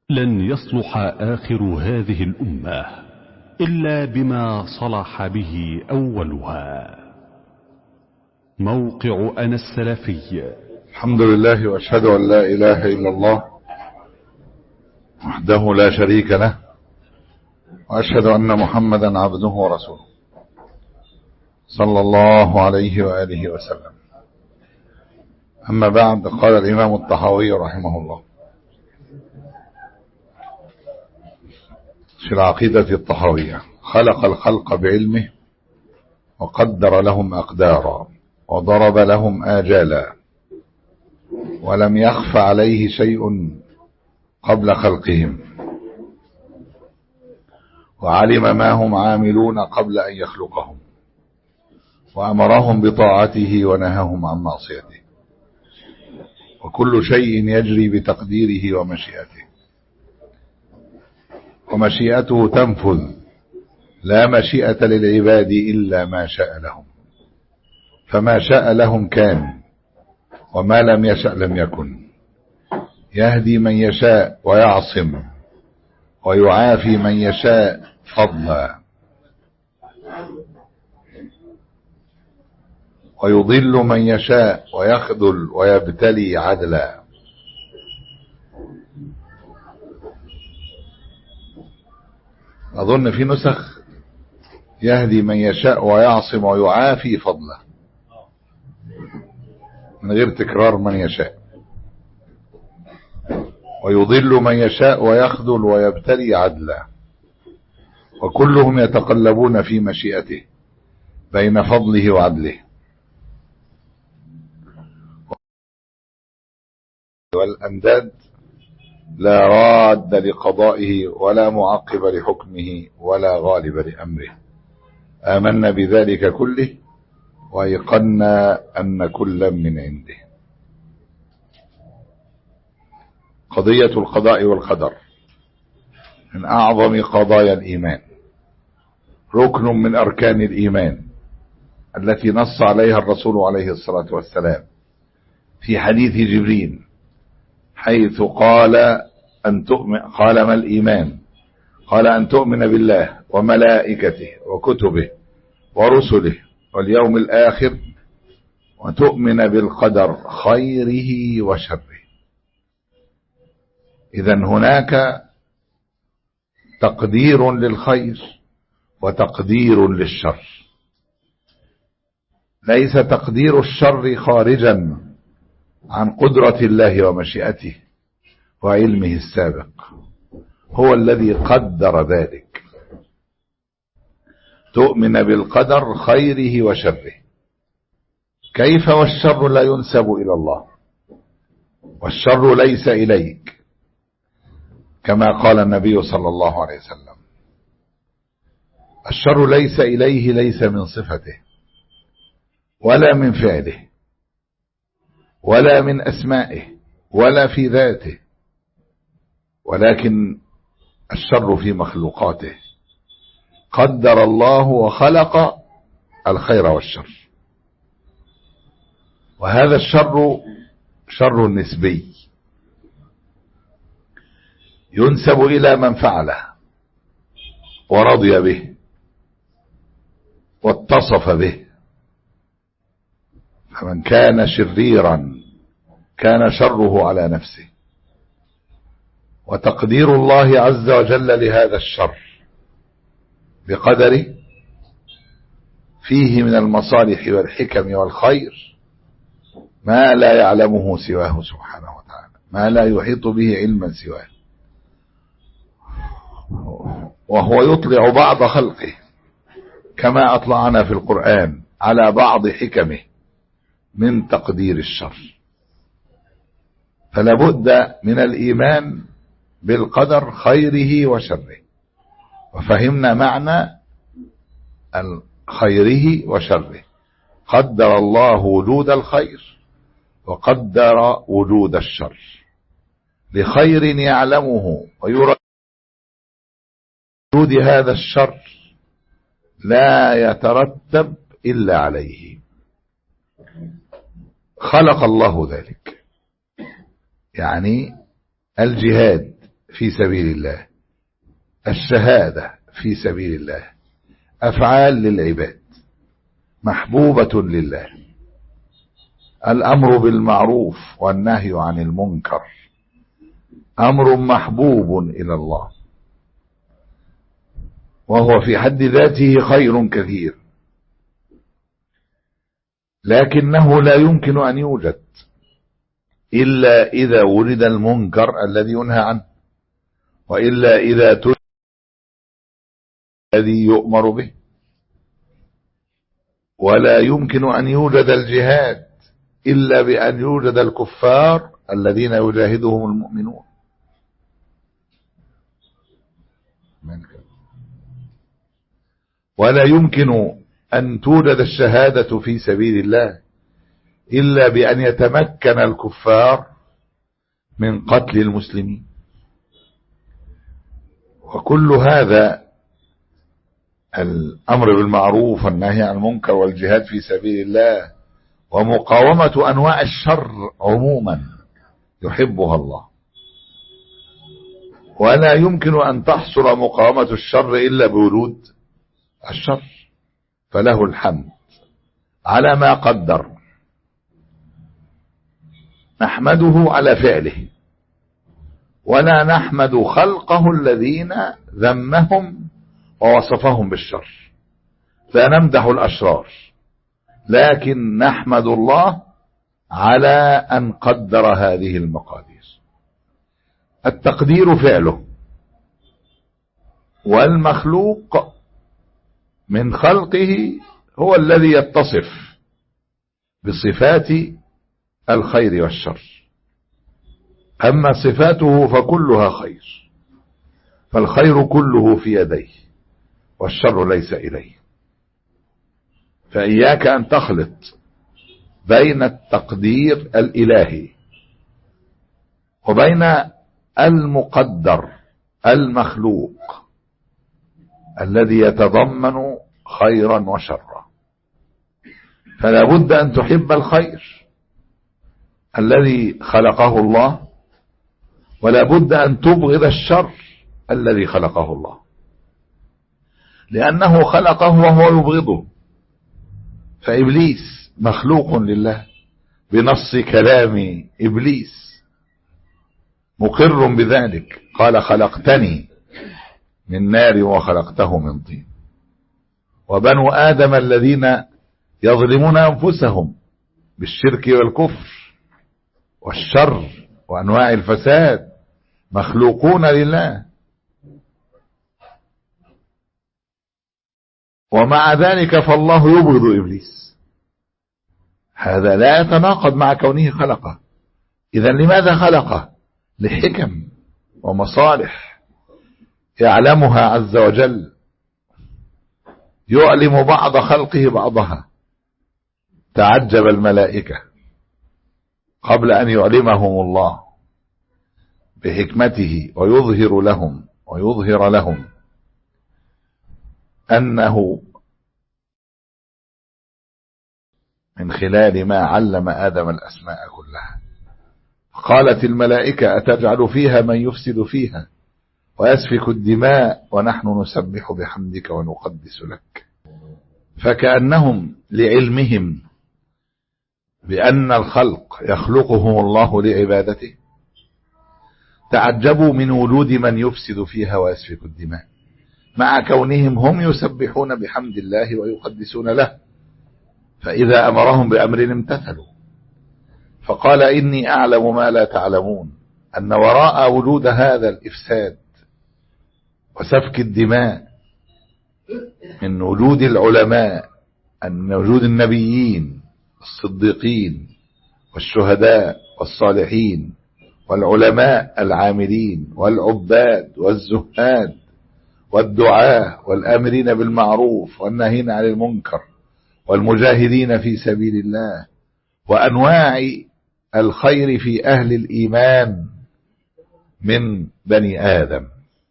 لن يصلح آخر هذه الأمة إلا بما صلح به أولها موقع أنا السلفي الحمد لله واشهد ان لا اله الا الله وحده لا شريك له واشهد ان محمدا عبده ورسوله صلى الله عليه واله وسلم اما بعد قال الامام الطحاوي رحمه الله في العقيده الطحاويه خلق الخلق بعلمه وقدر لهم اقدارا وضرب لهم اجالا ولم يخف عليه شيء قبل خلقهم وعلم ما هم عاملون قبل أن يخلقهم وأمرهم بطاعته ونهاهم عن معصيته وكل شيء يجري بتقديره ومشيئته ومشيئته تنفذ لا مشيئة للعباد إلا ما شاء لهم فما شاء لهم كان وما لم يشأ لم يكن يهدي من يشاء ويعصم ويعافي من يشاء فضلا ويضل من يشاء ويخذل ويبتلي عدلا أظن في نسخ يهدي من يشاء ويعصم ويعافي فضلا من غير تكرار من يشاء ويضل من يشاء ويخذل ويبتلي عدلا وكلهم يتقلبون في مشيئته بين فضله وعدله والأنداد لا راد لقضائه ولا معقب لحكمه ولا غالب لأمره آمنا بذلك كله وأيقنا أن كلا من عنده قضية القضاء والقدر من أعظم قضايا الإيمان ركن من أركان الإيمان التي نص عليها الرسول عليه الصلاة والسلام في حديث جبريل حيث قال أن تؤمن قال ما الإيمان قال أن تؤمن بالله وملائكته وكتبه ورسله واليوم الآخر وتؤمن بالقدر خيره وشره إذا هناك تقدير للخير وتقدير للشر ليس تقدير الشر خارجا عن قدرة الله ومشيئته وعلمه السابق هو الذي قدر ذلك تؤمن بالقدر خيره وشره كيف والشر لا ينسب إلى الله والشر ليس إليك كما قال النبي صلى الله عليه وسلم الشر ليس إليه ليس من صفته ولا من فعله ولا من أسمائه ولا في ذاته ولكن الشر في مخلوقاته قدر الله وخلق الخير والشر وهذا الشر شر نسبي ينسب إلى من فعله ورضي به واتصف به فمن كان شريرا كان شره على نفسه وتقدير الله عز وجل لهذا الشر بقدره فيه من المصالح والحكم والخير ما لا يعلمه سواه سبحانه وتعالى ما لا يحيط به علما سواه وهو يطلع بعض خلقه كما أطلعنا في القرآن على بعض حكمه من تقدير الشر فلا بد من الإيمان بالقدر خيره وشره وفهمنا معنى خيره وشره قدر الله وجود الخير وقدر وجود الشر لخير يعلمه ويرى وجود هذا الشر لا يترتب إلا عليه خلق الله ذلك يعني الجهاد في سبيل الله الشهادة في سبيل الله أفعال للعباد محبوبة لله الأمر بالمعروف والنهي عن المنكر أمر محبوب إلى الله وهو في حد ذاته خير كثير لكنه لا يمكن أن يوجد إلا إذا ولد المنكر الذي ينهى عنه وإلا إذا تولد الذي يؤمر به ولا يمكن أن يوجد الجهاد إلا بأن يوجد الكفار الذين يجاهدهم المؤمنون ولا يمكن أن توجد الشهادة في سبيل الله إلا بأن يتمكن الكفار من قتل المسلمين وكل هذا الأمر بالمعروف والنهي عن المنكر والجهاد في سبيل الله ومقاومة أنواع الشر عموما يحبها الله ولا يمكن أن تحصل مقاومة الشر إلا بورود الشر فله الحمد على ما قدر نحمده على فعله ولا نحمد خلقه الذين ذمهم ووصفهم بالشر لا نمدح الأشرار لكن نحمد الله على أن قدر هذه المقادير التقدير فعله والمخلوق من خلقه هو الذي يتصف بصفات الخير والشر أما صفاته فكلها خير فالخير كله في يديه والشر ليس إليه فإياك أن تخلط بين التقدير الإلهي وبين المقدر المخلوق الذي يتضمن خيرا وشرا فلا بد أن تحب الخير الذي خلقه الله ولا بد أن تبغض الشر الذي خلقه الله لأنه خلقه وهو يبغضه فإبليس مخلوق لله بنص كلام إبليس مقر بذلك قال خلقتني من نار وخلقته من طين وبنو آدم الذين يظلمون أنفسهم بالشرك والكفر والشر وأنواع الفساد مخلوقون لله ومع ذلك فالله يبغض إبليس هذا لا يتناقض مع كونه خلقه إذا لماذا خلقه لحكم ومصالح يعلمها عز وجل يعلم بعض خلقه بعضها تعجب الملائكة قبل أن يعلمهم الله بحكمته ويظهر لهم ويظهر لهم أنه من خلال ما علم آدم الأسماء كلها قالت الملائكة أتجعل فيها من يفسد فيها ويسفك الدماء ونحن نسبح بحمدك ونقدس لك فكأنهم لعلمهم بأن الخلق يخلقهم الله لعبادته تعجبوا من وجود من يفسد فيها ويسفك الدماء مع كونهم هم يسبحون بحمد الله ويقدسون له فإذا أمرهم بأمر امتثلوا فقال إني أعلم ما لا تعلمون أن وراء وجود هذا الإفساد وسفك الدماء من وجود العلماء من وجود النبيين الصديقين والشهداء والصالحين والعلماء العاملين والعباد والزهاد والدعاة والآمرين بالمعروف والناهين عن المنكر والمجاهدين في سبيل الله وأنواع الخير في أهل الإيمان من بني آدم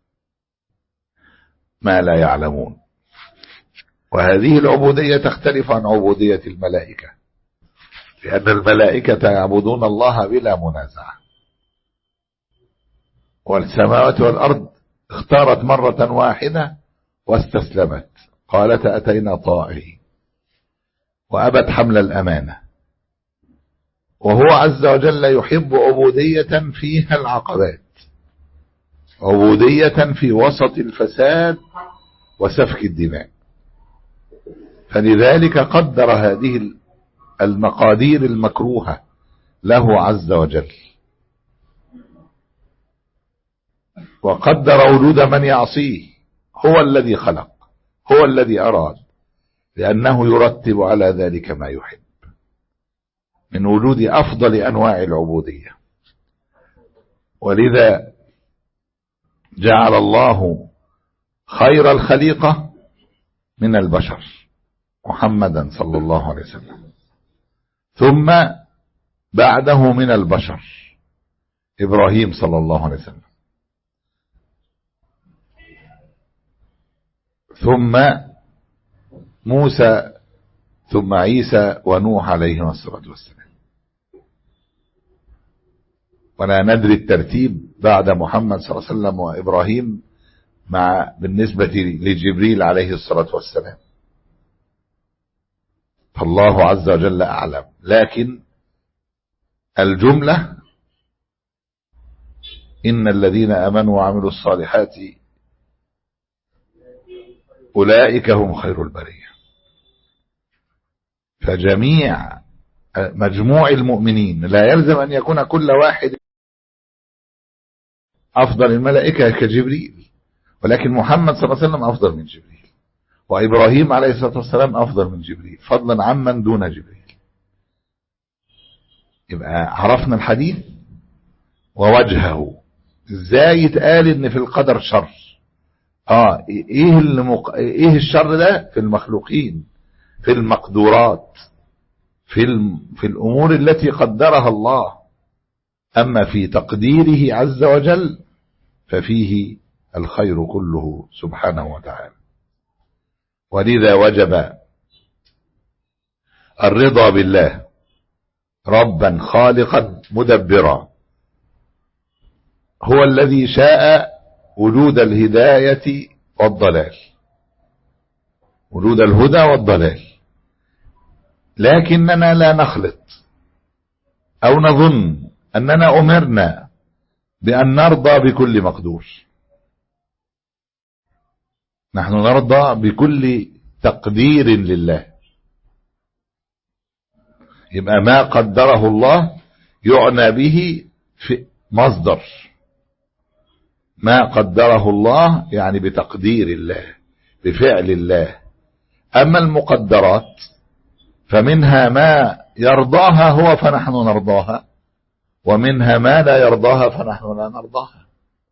ما لا يعلمون وهذه العبودية تختلف عن عبودية الملائكة لأن الملائكة يعبدون الله بلا منازعة والسماوات والأرض اختارت مرة واحدة واستسلمت قالت أتينا طائعين وأبت حمل الأمانة وهو عز وجل يحب عبودية فيها العقبات عبودية في وسط الفساد وسفك الدماء فلذلك قدر هذه المقادير المكروهة له عز وجل وقدر وجود من يعصيه هو الذي خلق هو الذي أراد لأنه يرتب على ذلك ما يحب من وجود أفضل أنواع العبودية ولذا جعل الله خير الخليقة من البشر محمدا صلى الله عليه وسلم ثم بعده من البشر إبراهيم صلى الله عليه وسلم ثم موسى ثم عيسى ونوح عليهما الصلاة والسلام ولا ندري الترتيب بعد محمد صلى الله عليه وسلم وإبراهيم مع بالنسبة لجبريل عليه الصلاة والسلام فالله عز وجل أعلم لكن الجملة إن الذين أمنوا وعملوا الصالحات أولئك هم خير البرية فجميع مجموع المؤمنين لا يلزم أن يكون كل واحد أفضل الملائكة كجبريل ولكن محمد صلى الله عليه وسلم أفضل من جبريل وإبراهيم عليه الصلاة والسلام أفضل من جبريل فضلا عمن دون جبريل يبقى عرفنا الحديث ووجهه ازاي يتقال ان في القدر شر اه ايه المق... ايه الشر ده في المخلوقين في المقدورات في الم... في الامور التي قدرها الله اما في تقديره عز وجل ففيه الخير كله سبحانه وتعالى ولذا وجب الرضا بالله ربا خالقا مدبرا هو الذي شاء وجود الهداية والضلال وجود الهدى والضلال لكننا لا نخلط أو نظن أننا أمرنا بأن نرضى بكل مقدور نحن نرضى بكل تقدير لله يبقى ما قدره الله يعنى به في مصدر ما قدره الله يعني بتقدير الله بفعل الله أما المقدرات فمنها ما يرضاها هو فنحن نرضاها ومنها ما لا يرضاها فنحن لا نرضاها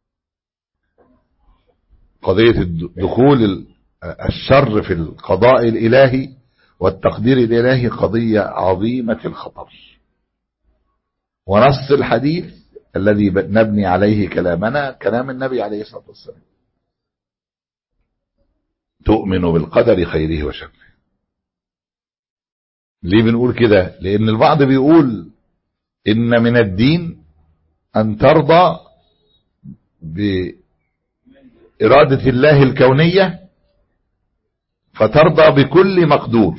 قضية دخول الشر في القضاء الإلهي والتقدير الإلهي قضية عظيمة الخطر ونص الحديث الذي نبني عليه كلامنا كلام النبي عليه الصلاة والسلام تؤمن بالقدر خيره وشره ليه بنقول كده لأن البعض بيقول إن من الدين أن ترضى بإرادة الله الكونية فترضى بكل مقدور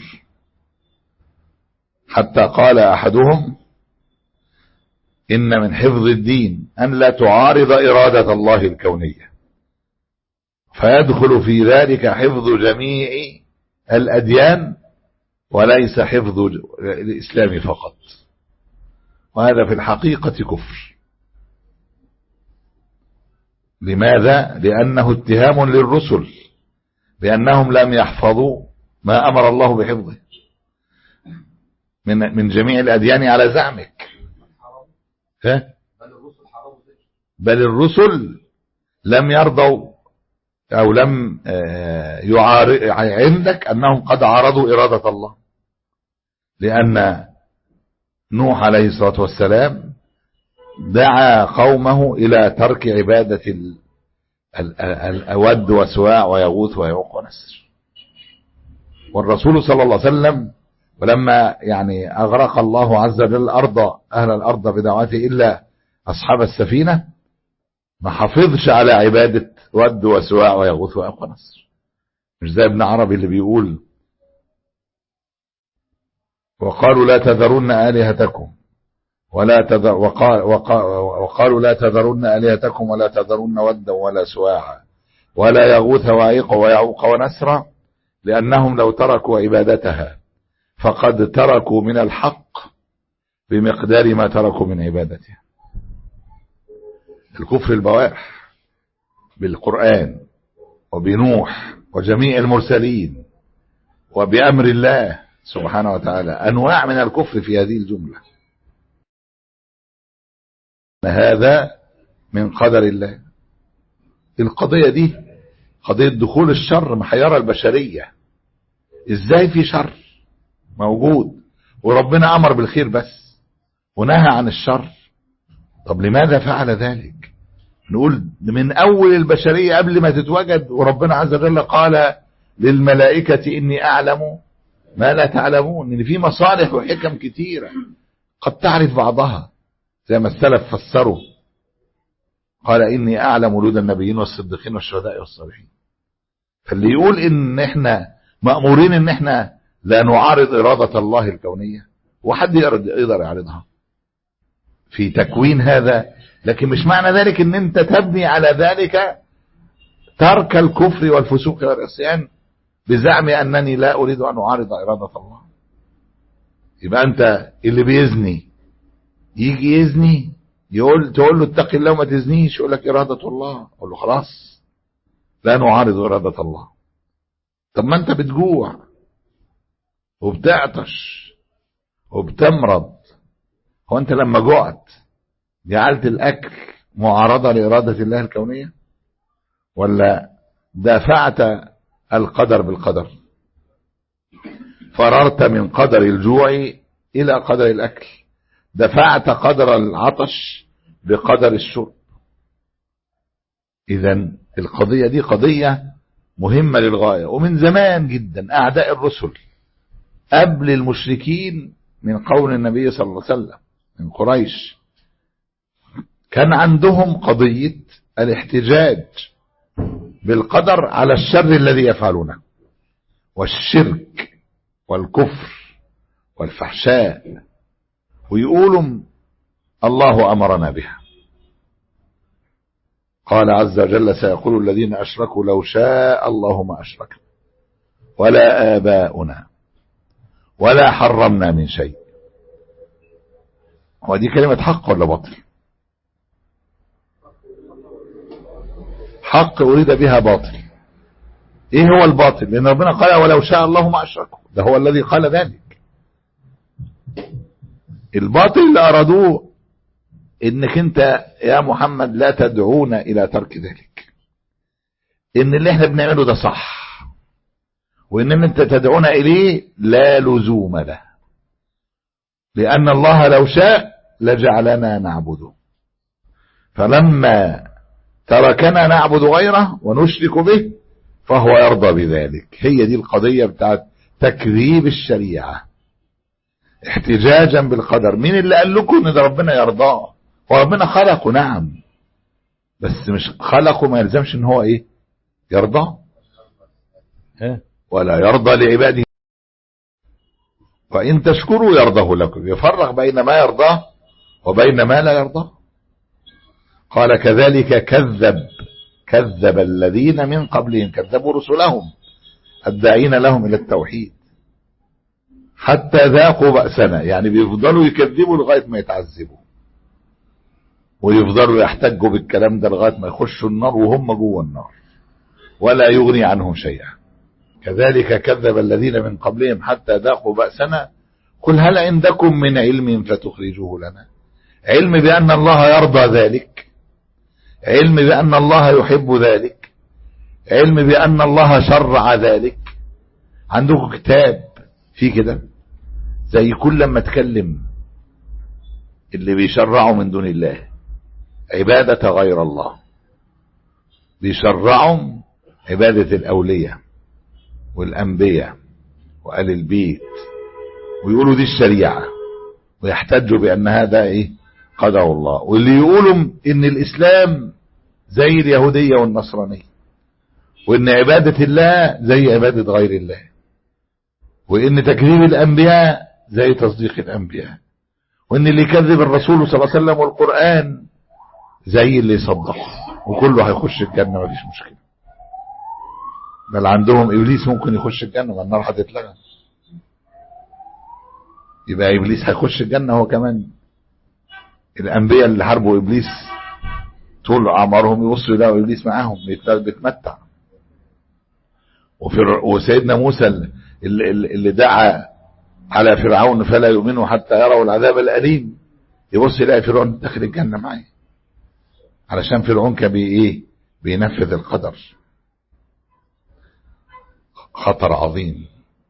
حتى قال أحدهم إن من حفظ الدين أن لا تعارض إرادة الله الكونية فيدخل في ذلك حفظ جميع الأديان وليس حفظ الإسلام فقط وهذا في الحقيقة كفر لماذا؟ لأنه اتهام للرسل بأنهم لم يحفظوا ما أمر الله بحفظه من من جميع الأديان على زعمك ها؟ بل الرسل لم يرضوا أو لم يعارض عندك أنهم قد عارضوا إرادة الله لأن نوح عليه الصلاة والسلام دعا قومه إلى ترك عبادة الأود وسواع ويغوث ويعوق ونسر والرسول صلى الله عليه وسلم ولما يعني أغرق الله عز وجل الأرض أهل الأرض بدعوته إلا أصحاب السفينة ما حافظش على عبادة ود وسواع ويغوث ويعوق ونصر مش زي ابن عربي اللي بيقول وقالوا لا تذرن آلهتكم ولا تذر وقال وقال وقالوا لا تذرن آلهتكم ولا تذرن ودا ولا سواعا ولا يغوث ويعيق ويعوق ونسرا لأنهم لو تركوا عبادتها فقد تركوا من الحق بمقدار ما تركوا من عبادتها الكفر البواح بالقرآن وبنوح وجميع المرسلين وبأمر الله سبحانه وتعالى أنواع من الكفر في هذه الجملة هذا من قدر الله القضية دي قضية دخول الشر محيرة البشرية ازاي في شر موجود وربنا امر بالخير بس ونهى عن الشر طب لماذا فعل ذلك نقول من اول البشرية قبل ما تتوجد وربنا عز وجل قال للملائكة اني اعلم ما لا تعلمون ان في مصالح وحكم كتيرة قد تعرف بعضها زي ما السلف فسروا قال اني اعلم ولود النبيين والصديقين والشهداء والصالحين فاللي يقول ان احنا مأمورين ان احنا لا نعارض ارادة الله الكونية وحد يقدر يعرضها في تكوين هذا لكن مش معنى ذلك ان انت تبني على ذلك ترك الكفر والفسوق والعصيان بزعم انني لا اريد ان اعارض ارادة الله يبقى انت اللي بيزني يجي يزني يقول تقول له اتق الله وما تزنيش يقول لك إرادة الله أقول له خلاص لا نعارض إرادة الله طب ما أنت بتجوع وبتعطش وبتمرض هو أنت لما جوعت جعلت الأكل معارضة لإرادة الله الكونية ولا دافعت القدر بالقدر فررت من قدر الجوع إلى قدر الأكل دفعت قدر العطش بقدر الشرب اذا القضية دي قضية مهمة للغاية ومن زمان جدا اعداء الرسل قبل المشركين من قول النبي صلى الله عليه وسلم من قريش كان عندهم قضية الاحتجاج بالقدر على الشر الذي يفعلونه والشرك والكفر والفحشاء ويقولوا الله أمرنا بها قال عز وجل سيقول الذين أشركوا لو شاء الله ما أشركنا ولا آباؤنا ولا حرمنا من شيء ودي كلمة حق ولا باطل حق أريد بها باطل ايه هو الباطل لان ربنا قال ولو شاء الله ما أشركوا ده هو الذي قال ذلك الباطل اللي أرادوه انك انت يا محمد لا تدعونا الى ترك ذلك ان اللي احنا بنعمله ده صح وان انت تدعونا اليه لا لزوم له لان الله لو شاء لجعلنا نعبده فلما تركنا نعبد غيره ونشرك به فهو يرضى بذلك هي دي القضية بتاعت تكذيب الشريعة احتجاجا بالقدر مين اللي قال لكم ان ده ربنا يرضاه وربنا خلقه نعم بس مش خلقه ما يلزمش ان هو ايه يرضاه ولا يرضى لعباده وإن تشكروا يرضه لكم يفرق بين ما يرضاه وبين ما لا يرضاه قال كذلك كذب كذب الذين من قبلهم كذبوا رسلهم الداعين لهم إلى التوحيد حتى ذاقوا بأسنا يعني بيفضلوا يكذبوا لغاية ما يتعذبوا ويفضلوا يحتجوا بالكلام ده لغاية ما يخشوا النار وهم جوه النار ولا يغني عنهم شيئا كذلك كذب الذين من قبلهم حتى ذاقوا بأسنا قل هل عندكم من علم فتخرجوه لنا علم بأن الله يرضى ذلك علم بأن الله يحب ذلك علم بأن الله شرع ذلك عندكم كتاب في كده زي كل لما اتكلم اللي بيشرعوا من دون الله عبادة غير الله بيشرعوا عبادة الأولياء والأنبياء وآل البيت ويقولوا دي الشريعة ويحتجوا بأن هذا إيه قدر الله واللي يقولوا إن الإسلام زي اليهودية والنصرانية وان عبادة الله زي عبادة غير الله وان تكذيب الانبياء زي تصديق الانبياء وان اللي يكذب الرسول صلى الله عليه وسلم والقرآن زي اللي يصدقه وكله هيخش الجنة مفيش مشكلة بل عندهم ابليس ممكن يخش الجنة ما النار هتتلغى يبقى ابليس هيخش الجنة هو كمان الانبياء اللي حاربوا ابليس طول اعمارهم يبصوا يلاقوا ابليس معاهم بيتمتع وسيدنا موسى اللي, اللي دعا على فرعون فلا يؤمنوا حتى يروا العذاب الاليم يبص يلاقي فرعون داخل الجنه معاه علشان فرعون كان بي ايه بينفذ القدر خطر عظيم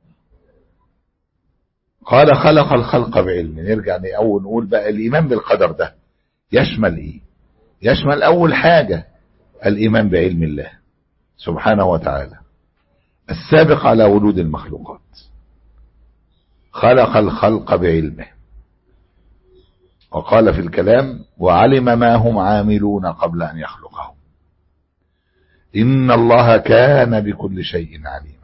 قال خلق الخلق بعلم نرجع اول نقول بقى الايمان بالقدر ده يشمل ايه يشمل اول حاجة الايمان بعلم الله سبحانه وتعالى السابق على وجود المخلوقات خلق الخلق بعلمه وقال في الكلام وعلم ما هم عاملون قبل ان يخلقهم ان الله كان بكل شيء عليما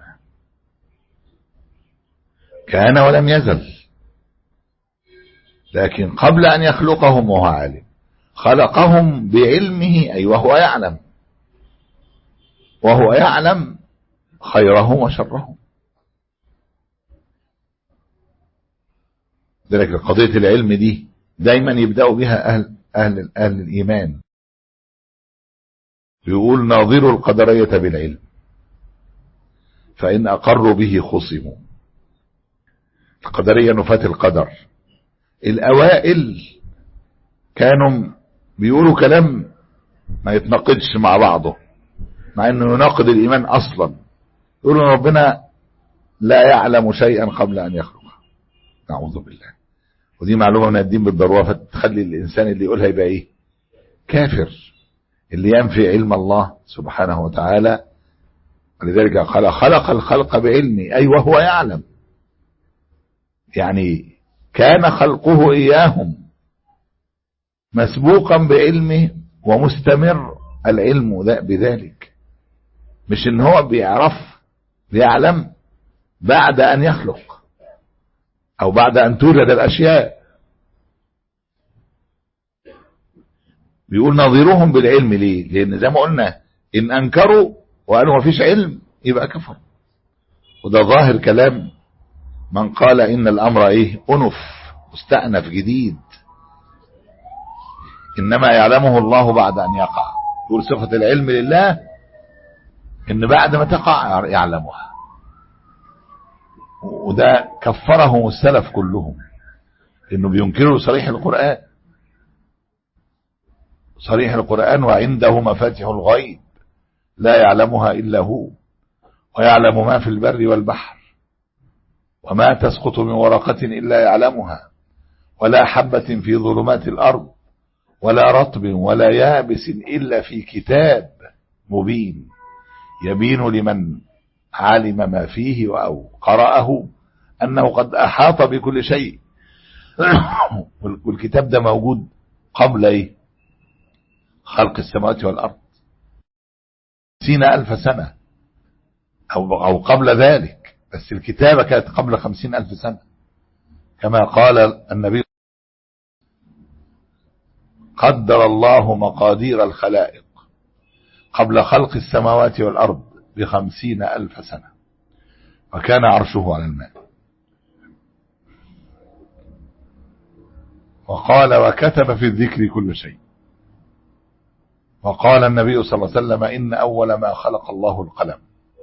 كان ولم يزل لكن قبل أن يخلقهم وهو عالم خلقهم بعلمه أي وهو يعلم وهو يعلم خيرهم وشرهم ذلك قضية العلم دي دايما يبدأوا بها أهل, أهل, أهل الإيمان يقول ناظروا القدرية بالعلم فإن أقروا به خصموا القدرية نفاة القدر الأوائل كانوا بيقولوا كلام ما يتناقضش مع بعضه مع انه يناقض الايمان اصلا يقولوا ربنا لا يعلم شيئا قبل ان يخلقه نعوذ بالله ودي معلومه من الدين بالضروره فتخلي الانسان اللي يقولها يبقى ايه كافر اللي ينفي علم الله سبحانه وتعالى ولذلك قال خلق الخلق بعلمي اي وهو يعلم يعني كان خلقه اياهم مسبوقا بعلمه ومستمر العلم بذلك مش ان هو بيعرف بيعلم بعد ان يخلق او بعد ان تولد الاشياء بيقول نظيرهم بالعلم ليه لان زي ما قلنا ان انكروا وقالوا ما فيش علم يبقى كفر وده ظاهر كلام من قال ان الامر ايه انف مستأنف جديد انما يعلمه الله بعد ان يقع يقول صفة العلم لله ان بعد ما تقع يعلمها وده كفرهم السلف كلهم انه بينكروا صريح القرآن صريح القرآن وعنده مفاتح الغيب لا يعلمها الا هو ويعلم ما في البر والبحر وما تسقط من ورقة الا يعلمها ولا حبة في ظلمات الارض ولا رطب ولا يابس إلا في كتاب مبين يبين لمن علم ما فيه أو قرأه أنه قد أحاط بكل شيء والكتاب ده موجود قبل إيه؟ خلق السماوات والأرض خمسين ألف سنة أو, أو قبل ذلك بس الكتابة كانت قبل خمسين ألف سنة كما قال النبي قدر الله مقادير الخلائق قبل خلق السماوات والأرض بخمسين ألف سنة وكان عرشه على الماء وقال وكتب في الذكر كل شيء وقال النبي صلى الله عليه وسلم إن أول ما خلق الله القلم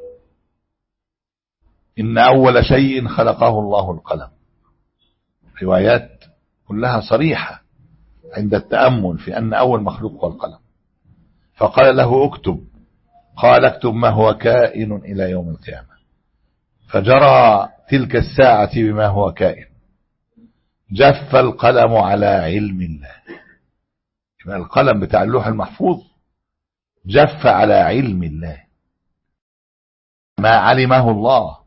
إن أول شيء خلقه الله القلم روايات كلها صريحة عند التأمل في أن أول مخلوق هو القلم فقال له اكتب قال اكتب ما هو كائن إلى يوم القيامة فجرى تلك الساعة بما هو كائن جف القلم على علم الله يبقى القلم بتاع اللوح المحفوظ جف على علم الله ما علمه الله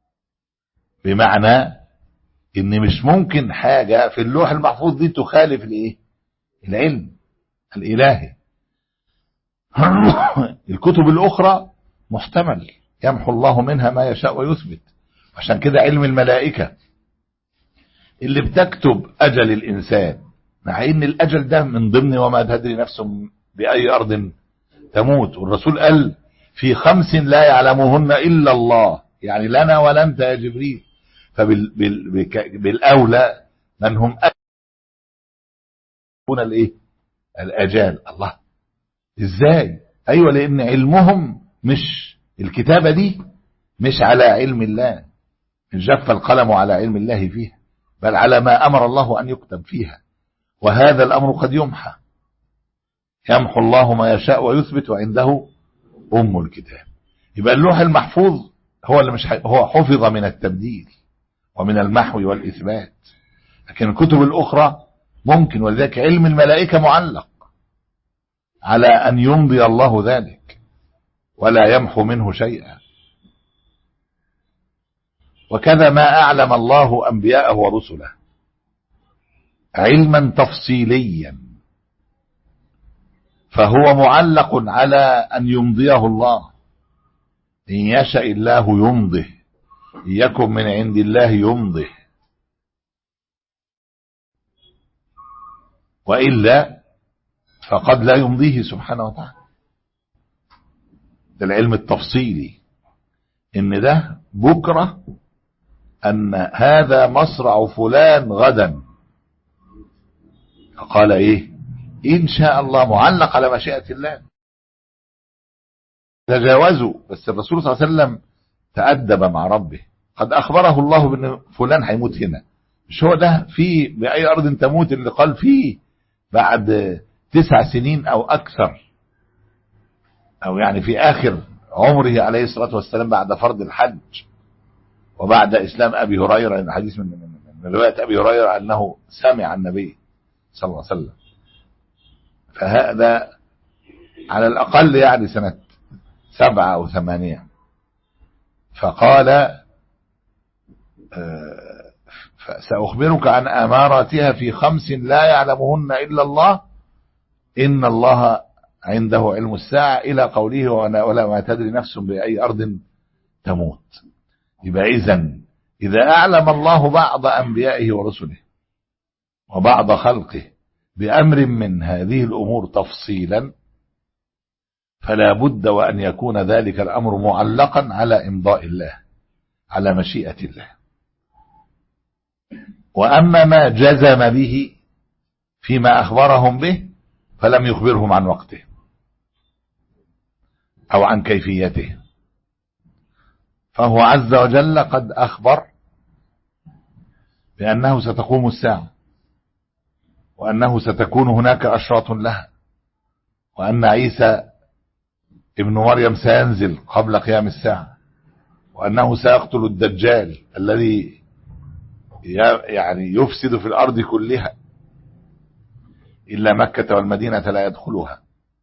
بمعنى ان مش ممكن حاجة في اللوح المحفوظ دي تخالف الايه العلم الالهي الكتب الأخرى محتمل يمحو الله منها ما يشاء ويثبت عشان كده علم الملائكة اللي بتكتب أجل الإنسان مع إن الأجل ده من ضمن وما تدري نفس بأي أرض تموت والرسول قال في خمس لا يعلمهن إلا الله يعني لنا ولا أنت يا جبريل فبالأولى من هم هنا الايه الاجال الله ازاي ايوه لان علمهم مش الكتابة دي مش على علم الله مش جف القلم على علم الله فيها بل على ما امر الله ان يكتب فيها وهذا الامر قد يمحى يمحو الله ما يشاء ويثبت وعنده ام الكتاب يبقى اللوح المحفوظ هو اللي مش هو حفظ من التبديل ومن المحو والاثبات لكن الكتب الاخرى ممكن ولذلك علم الملائكة معلق على أن يمضي الله ذلك ولا يمحو منه شيئا وكذا ما أعلم الله أنبياءه ورسله علما تفصيليا فهو معلق على أن يمضيه الله إن يشأ الله يمضه إن يكن من عند الله يمضه وإلا فقد لا يمضيه سبحانه وتعالى ده العلم التفصيلي ان ده بكرة ان هذا مصرع فلان غدا فقال ايه ان شاء الله معلق على مشيئة الله تجاوزوا بس الرسول صلى الله عليه وسلم تأدب مع ربه قد اخبره الله بان فلان هيموت هنا مش هو ده في بأي ارض تموت اللي قال فيه بعد تسع سنين او اكثر او يعني في اخر عمره عليه الصلاة والسلام بعد فرض الحج وبعد اسلام ابي هريرة الحديث من, من, من رواية ابي هريرة انه سمع النبي صلى الله عليه وسلم فهذا على الاقل يعني سنة سبعة او ثمانية فقال سأخبرك عن أماراتها في خمس لا يعلمهن إلا الله إن الله عنده علم الساعة إلى قوله ولا ما تدري نفس بأي أرض تموت يبقى إذن إذا أعلم الله بعض أنبيائه ورسله وبعض خلقه بأمر من هذه الأمور تفصيلا فلا بد وأن يكون ذلك الأمر معلقا على إمضاء الله على مشيئة الله وأما ما جزم به فيما أخبرهم به فلم يخبرهم عن وقته أو عن كيفيته فهو عز وجل قد أخبر بأنه ستقوم الساعة وأنه ستكون هناك أشراط لها وأن عيسى ابن مريم سينزل قبل قيام الساعة وأنه سيقتل الدجال الذي يعني يفسد في الأرض كلها إلا مكة والمدينة لا يدخلها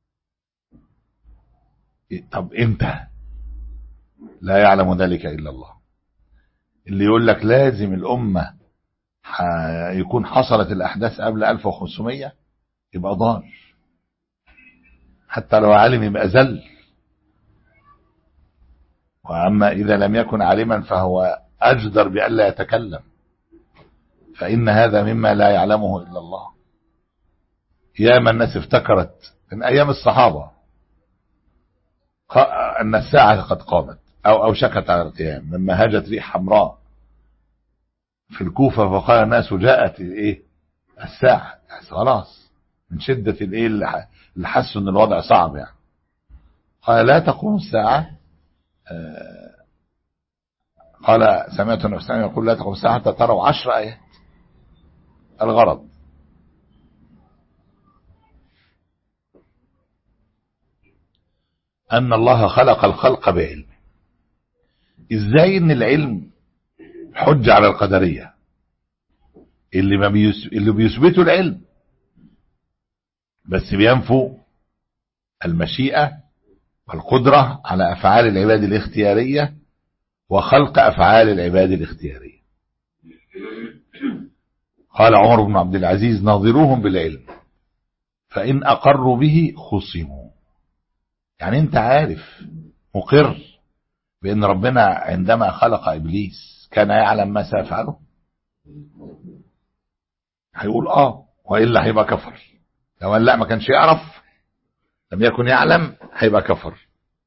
طب امتى لا يعلم ذلك إلا الله اللي يقول لك لازم الأمة يكون حصلت الأحداث قبل 1500 يبقى ضار حتى لو عالم يبقى زل وأما إذا لم يكن عالما فهو أجدر بألا يتكلم فإن هذا مما لا يعلمه إلا الله ياما الناس افتكرت من أيام الصحابة أن الساعة قد قامت أو أوشكت على القيام لما هاجت ريح حمراء في الكوفة فقال الناس جاءت إيه الساعة خلاص من شدة الإيه اللي حسوا أن الوضع صعب يعني قال لا تقوم الساعة قال سمعت النبي صلى يقول لا تقوم الساعة حتى تروا عشر آيات الغرض أن الله خلق الخلق بعلم إزاي أن العلم حج على القدرية اللي, ما بيس... اللي بيثبتوا العلم بس بينفوا المشيئة والقدرة على أفعال العباد الاختيارية وخلق أفعال العباد الاختيارية قال عمر بن عبد العزيز ناظروهم بالعلم فإن أقروا به خصموا يعني انت عارف مقر بان ربنا عندما خلق ابليس كان يعلم ما سيفعله هيقول اه والا هيبقى كفر لو قال لا ما كانش يعرف لم يكن يعلم هيبقى كفر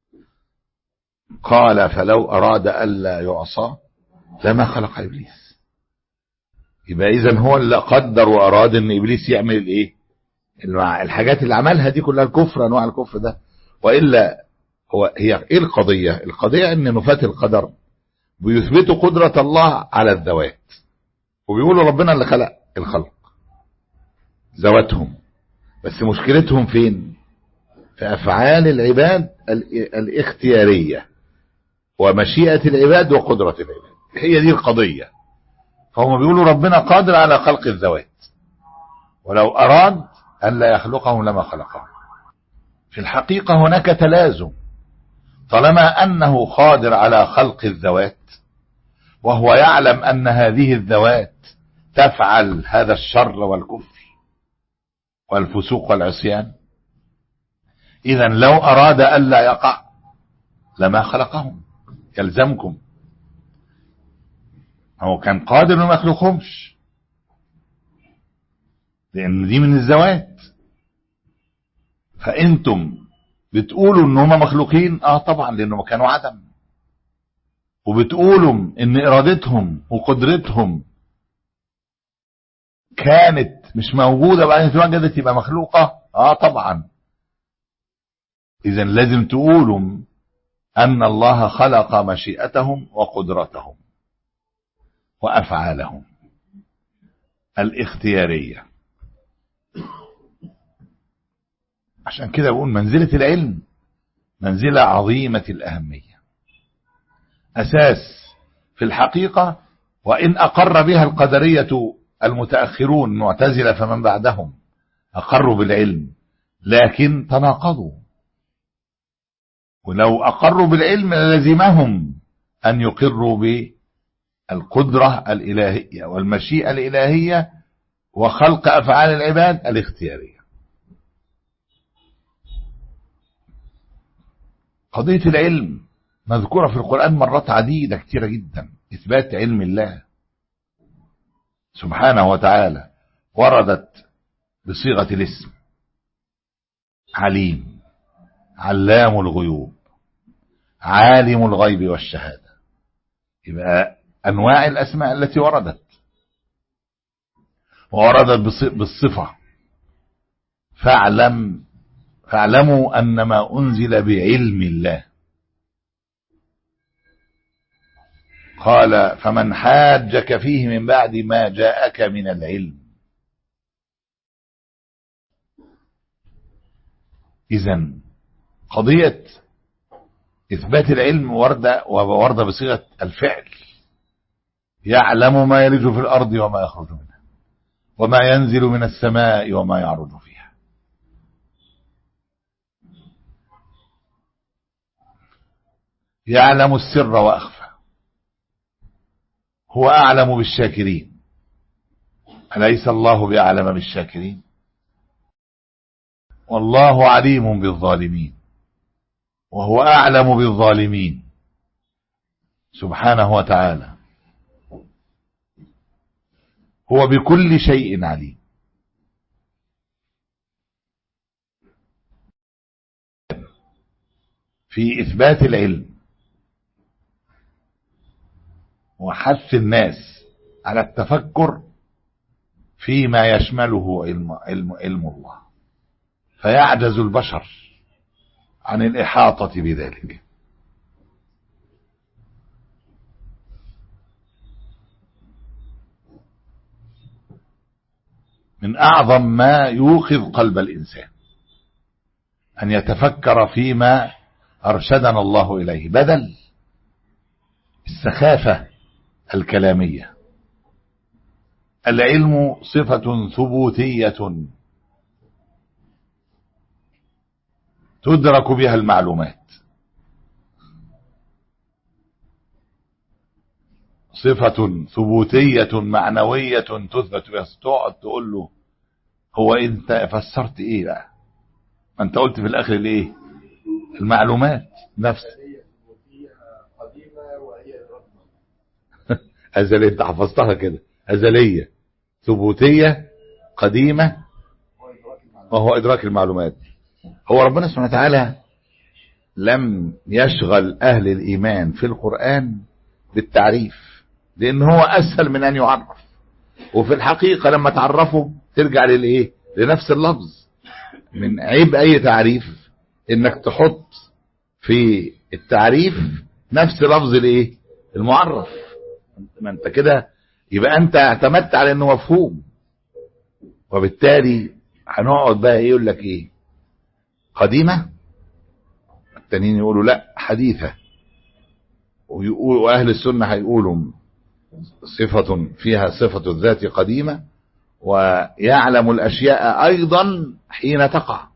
قال فلو اراد الا يعصى لما خلق ابليس يبقى اذا هو اللي قدر واراد ان ابليس يعمل الايه الحاجات اللي عملها دي كلها الكفر انواع الكفر ده والا هو هي ايه القضيه القضيه ان نفاة القدر بيثبتوا قدره الله على الذوات وبيقولوا ربنا اللي خلق الخلق ذواتهم بس مشكلتهم فين في افعال العباد الاختياريه ومشيئه العباد وقدره العباد هي دي القضيه فهم بيقولوا ربنا قادر على خلق الذوات ولو اراد الا يخلقهم لما خلقهم في الحقيقه هناك تلازم طالما انه قادر على خلق الذوات وهو يعلم ان هذه الذوات تفعل هذا الشر والكفر والفسوق والعصيان اذا لو اراد الا يقع لما خلقهم يلزمكم هو كان قادر انه ما يخلقهمش لان دي من الذوات فانتم بتقولوا ان هم مخلوقين اه طبعا لانهم كانوا عدم وبتقولوا ان ارادتهم وقدرتهم كانت مش موجودة بعدين اتوجدت يبقى مخلوقة اه طبعا اذا لازم تقولوا ان الله خلق مشيئتهم وقدرتهم وافعالهم الاختيارية عشان كده بقول منزلة العلم منزلة عظيمة الأهمية أساس في الحقيقة وإن أقر بها القدرية المتأخرون معتزلة فمن بعدهم أقروا بالعلم لكن تناقضوا ولو أقروا بالعلم للزمهم أن يقروا بالقدرة الإلهية والمشيئة الإلهية وخلق أفعال العباد الاختيارية قضية العلم مذكورة في القرآن مرات عديدة كثيرة جدا إثبات علم الله سبحانه وتعالى وردت بصيغة الاسم عليم علام الغيوب عالم الغيب والشهادة يبقى أنواع الأسماء التي وردت ووردت بالصفة فاعلم فاعلموا أن ما أنزل بعلم الله قال فمن حاجك فيه من بعد ما جاءك من العلم إذا قضية إثبات العلم وردة ووردة بصيغة الفعل يعلم ما يلج في الأرض وما يخرج منها وما ينزل من السماء وما يعرج فيها يعلم السر وأخفى هو أعلم بالشاكرين أليس الله بأعلم بالشاكرين والله عليم بالظالمين وهو أعلم بالظالمين سبحانه وتعالى هو بكل شيء عليم في إثبات العلم وحث الناس على التفكر فيما يشمله علم, علم, علم الله فيعجز البشر عن الإحاطة بذلك من أعظم ما يوقظ قلب الإنسان أن يتفكر فيما أرشدنا الله إليه بدل السخافة الكلامية العلم صفة ثبوتية تدرك بها المعلومات صفة ثبوتية معنوية تثبت بها تقعد تقول له هو انت فسرت ايه بقى ما انت قلت في الاخر ليه المعلومات نفس أزلية انت حفظتها كده أزلية ثبوتية قديمة وهو إدراك المعلومات هو ربنا سبحانه وتعالى لم يشغل أهل الإيمان في القرآن بالتعريف لأن هو أسهل من أن يعرف وفي الحقيقة لما تعرفه ترجع للإيه لنفس اللفظ من عيب أي تعريف إنك تحط في التعريف نفس لفظ الإيه المعرف ما أنت كده يبقى أنت اعتمدت على إنه مفهوم وبالتالي هنقعد بقى إيه يقول لك إيه قديمة التانيين يقولوا لا حديثة ويقولوا أهل السنة هيقولوا صفة فيها صفة الذات قديمة ويعلم الأشياء أيضا حين تقع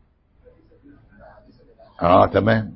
اه تمام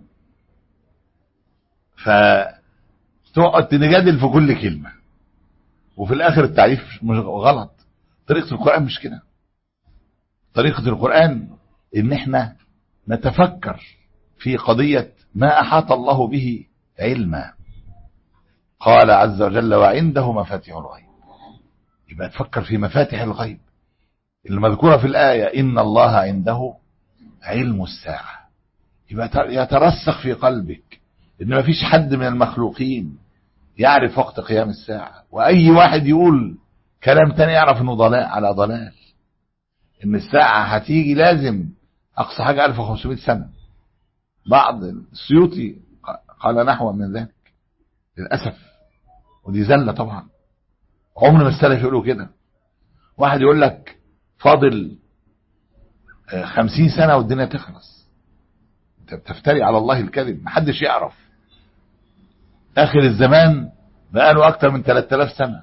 فتقعد تنجادل في كل كلمة وفي الآخر التعريف مش غلط طريقة القرآن مش كده طريقة القرآن إن احنا نتفكر في قضية ما أحاط الله به علما قال عز وجل وعنده مفاتيح الغيب يبقى تفكر في مفاتح الغيب المذكورة في الآية إن الله عنده علم الساعة يبقى يترسخ في قلبك إن ما فيش حد من المخلوقين يعرف وقت قيام الساعة وأي واحد يقول كلام تاني يعرف إنه ضلال على ضلال إن الساعة هتيجي لازم أقصى حاجة 1500 سنة بعض السيوطي قال نحو من ذلك للأسف ودي زلة طبعا عمر ما السلف يقولوا كده واحد يقول لك فاضل خمسين سنة والدنيا تخلص انت بتفتري على الله الكذب محدش يعرف اخر الزمان بقاله اكتر من 3000 سنة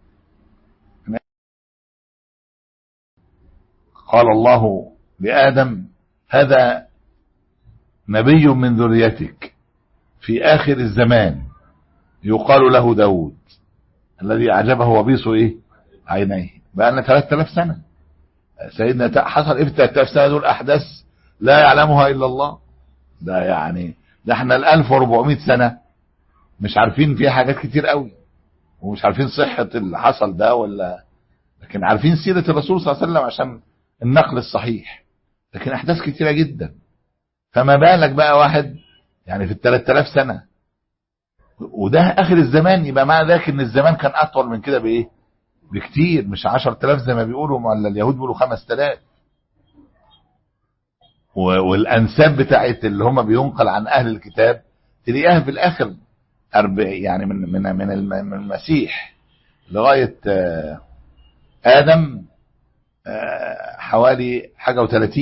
قال الله لآدم هذا نبي من ذريتك في آخر الزمان يقال له داود الذي أعجبه وبيص إيه عينيه بقى لنا 3000 سنة سيدنا حصل إيه في 3000 سنة دول أحداث لا يعلمها إلا الله ده يعني ده احنا ال 1400 سنة مش عارفين فيها حاجات كتير قوي ومش عارفين صحة اللي حصل ده ولا لكن عارفين سيرة الرسول صلى الله عليه وسلم عشان النقل الصحيح لكن أحداث كتيرة جدا فما بالك بقى واحد يعني في ال 3000 سنة وده اخر الزمان يبقى معنى ذلك ان الزمان كان اطول من كده بايه بكتير مش 10000 زي ما بيقولوا ولا اليهود بيقولوا 5000 والانساب بتاعت اللي هم بينقل عن اهل الكتاب تلاقيها في الاخر أربع يعني من من من من المسيح لغايه ادم حوالي حاجه و30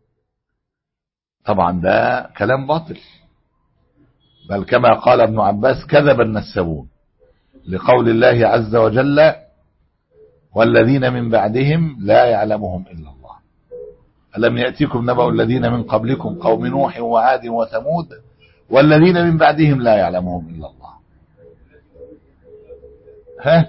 طبعا ده كلام باطل بل كما قال ابن عباس كذب النسبون لقول الله عز وجل والذين من بعدهم لا يعلمهم إلا الله ألم يأتيكم نبأ الذين من قبلكم قوم نوح وعاد وثمود والذين من بعدهم لا يعلمهم إلا الله ها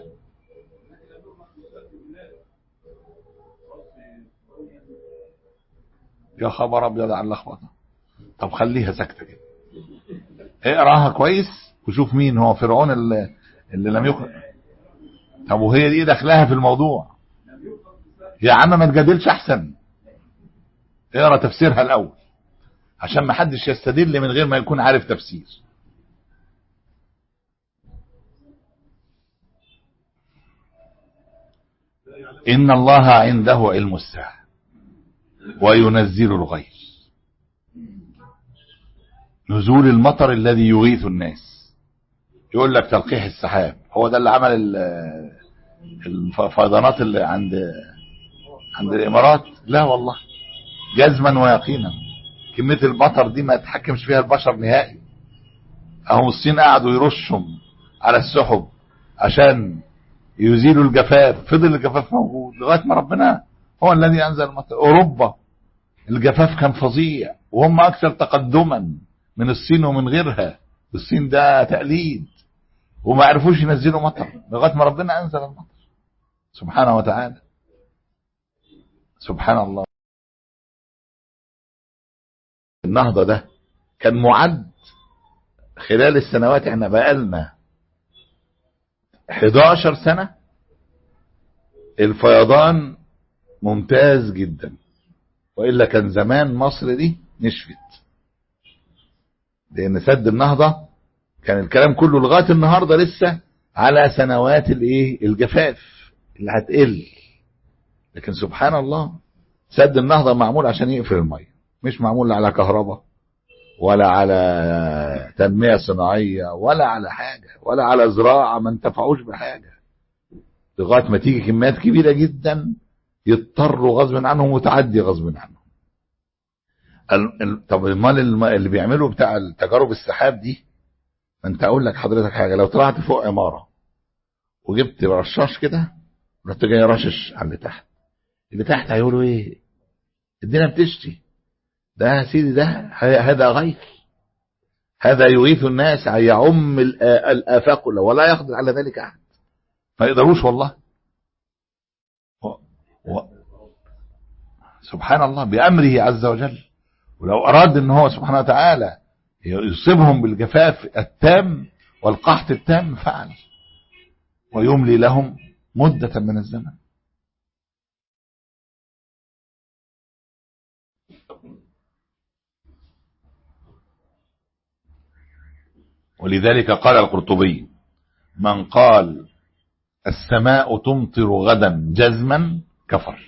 يا خبر ابيض على اللخبطه طب خليها ساكته كده اقراها كويس وشوف مين هو فرعون اللي, اللي لم يخرج طب وهي دي دخلها في الموضوع يا عم ما تجادلش احسن اقرا تفسيرها الاول عشان ما حدش يستدل من غير ما يكون عارف تفسير ان الله عنده علم الساعه وينزل الغيث نزول المطر الذي يغيث الناس يقول لك تلقيح السحاب هو ده اللي عمل الفيضانات اللي عند عند الامارات لا والله جزما ويقينا كمية المطر دي ما يتحكمش فيها البشر نهائي اهم الصين قعدوا يرشهم على السحب عشان يزيلوا الجفاف فضل الجفاف موجود لغاية ما ربنا هو الذي انزل المطر اوروبا الجفاف كان فظيع وهم اكثر تقدما من الصين ومن غيرها الصين ده تقليد وما عرفوش ينزلوا مطر لغايه ما ربنا انزل المطر سبحانه وتعالى سبحان الله النهضة ده كان معد خلال السنوات احنا بقالنا 11 سنة الفيضان ممتاز جدا وإلا كان زمان مصر دي نشفت لأن سد النهضة كان الكلام كله لغاية النهاردة لسه على سنوات الايه الجفاف اللي هتقل لكن سبحان الله سد النهضة معمول عشان يقفل المية مش معمول على كهرباء ولا على تنمية صناعية ولا على حاجة ولا على زراعة ما انتفعوش بحاجة لغاية ما تيجي كميات كبيرة جدا يضطروا غصب عنهم وتعدي غصب عنهم ال- ال- طب المال الم- اللي بيعملوا بتاع التجارب السحاب دي ما انت اقول لك حضرتك حاجة لو طلعت فوق عمارة وجبت رشاش كده رحت جاي رشش على اللي تحت اللي تحت هيقولوا ايه الدنيا بتشتي ده يا سيدي ده ه- هذا غيث هذا يغيث الناس يعم الآ- الآفاق كلها ولا يقدر على ذلك أحد ما يقدروش والله و... و... سبحان الله بأمره عز وجل ولو أراد أن هو سبحانه وتعالى يصيبهم بالجفاف التام والقحط التام فعل ويملي لهم مدة من الزمن ولذلك قال القرطبي من قال السماء تمطر غدا جزما كفر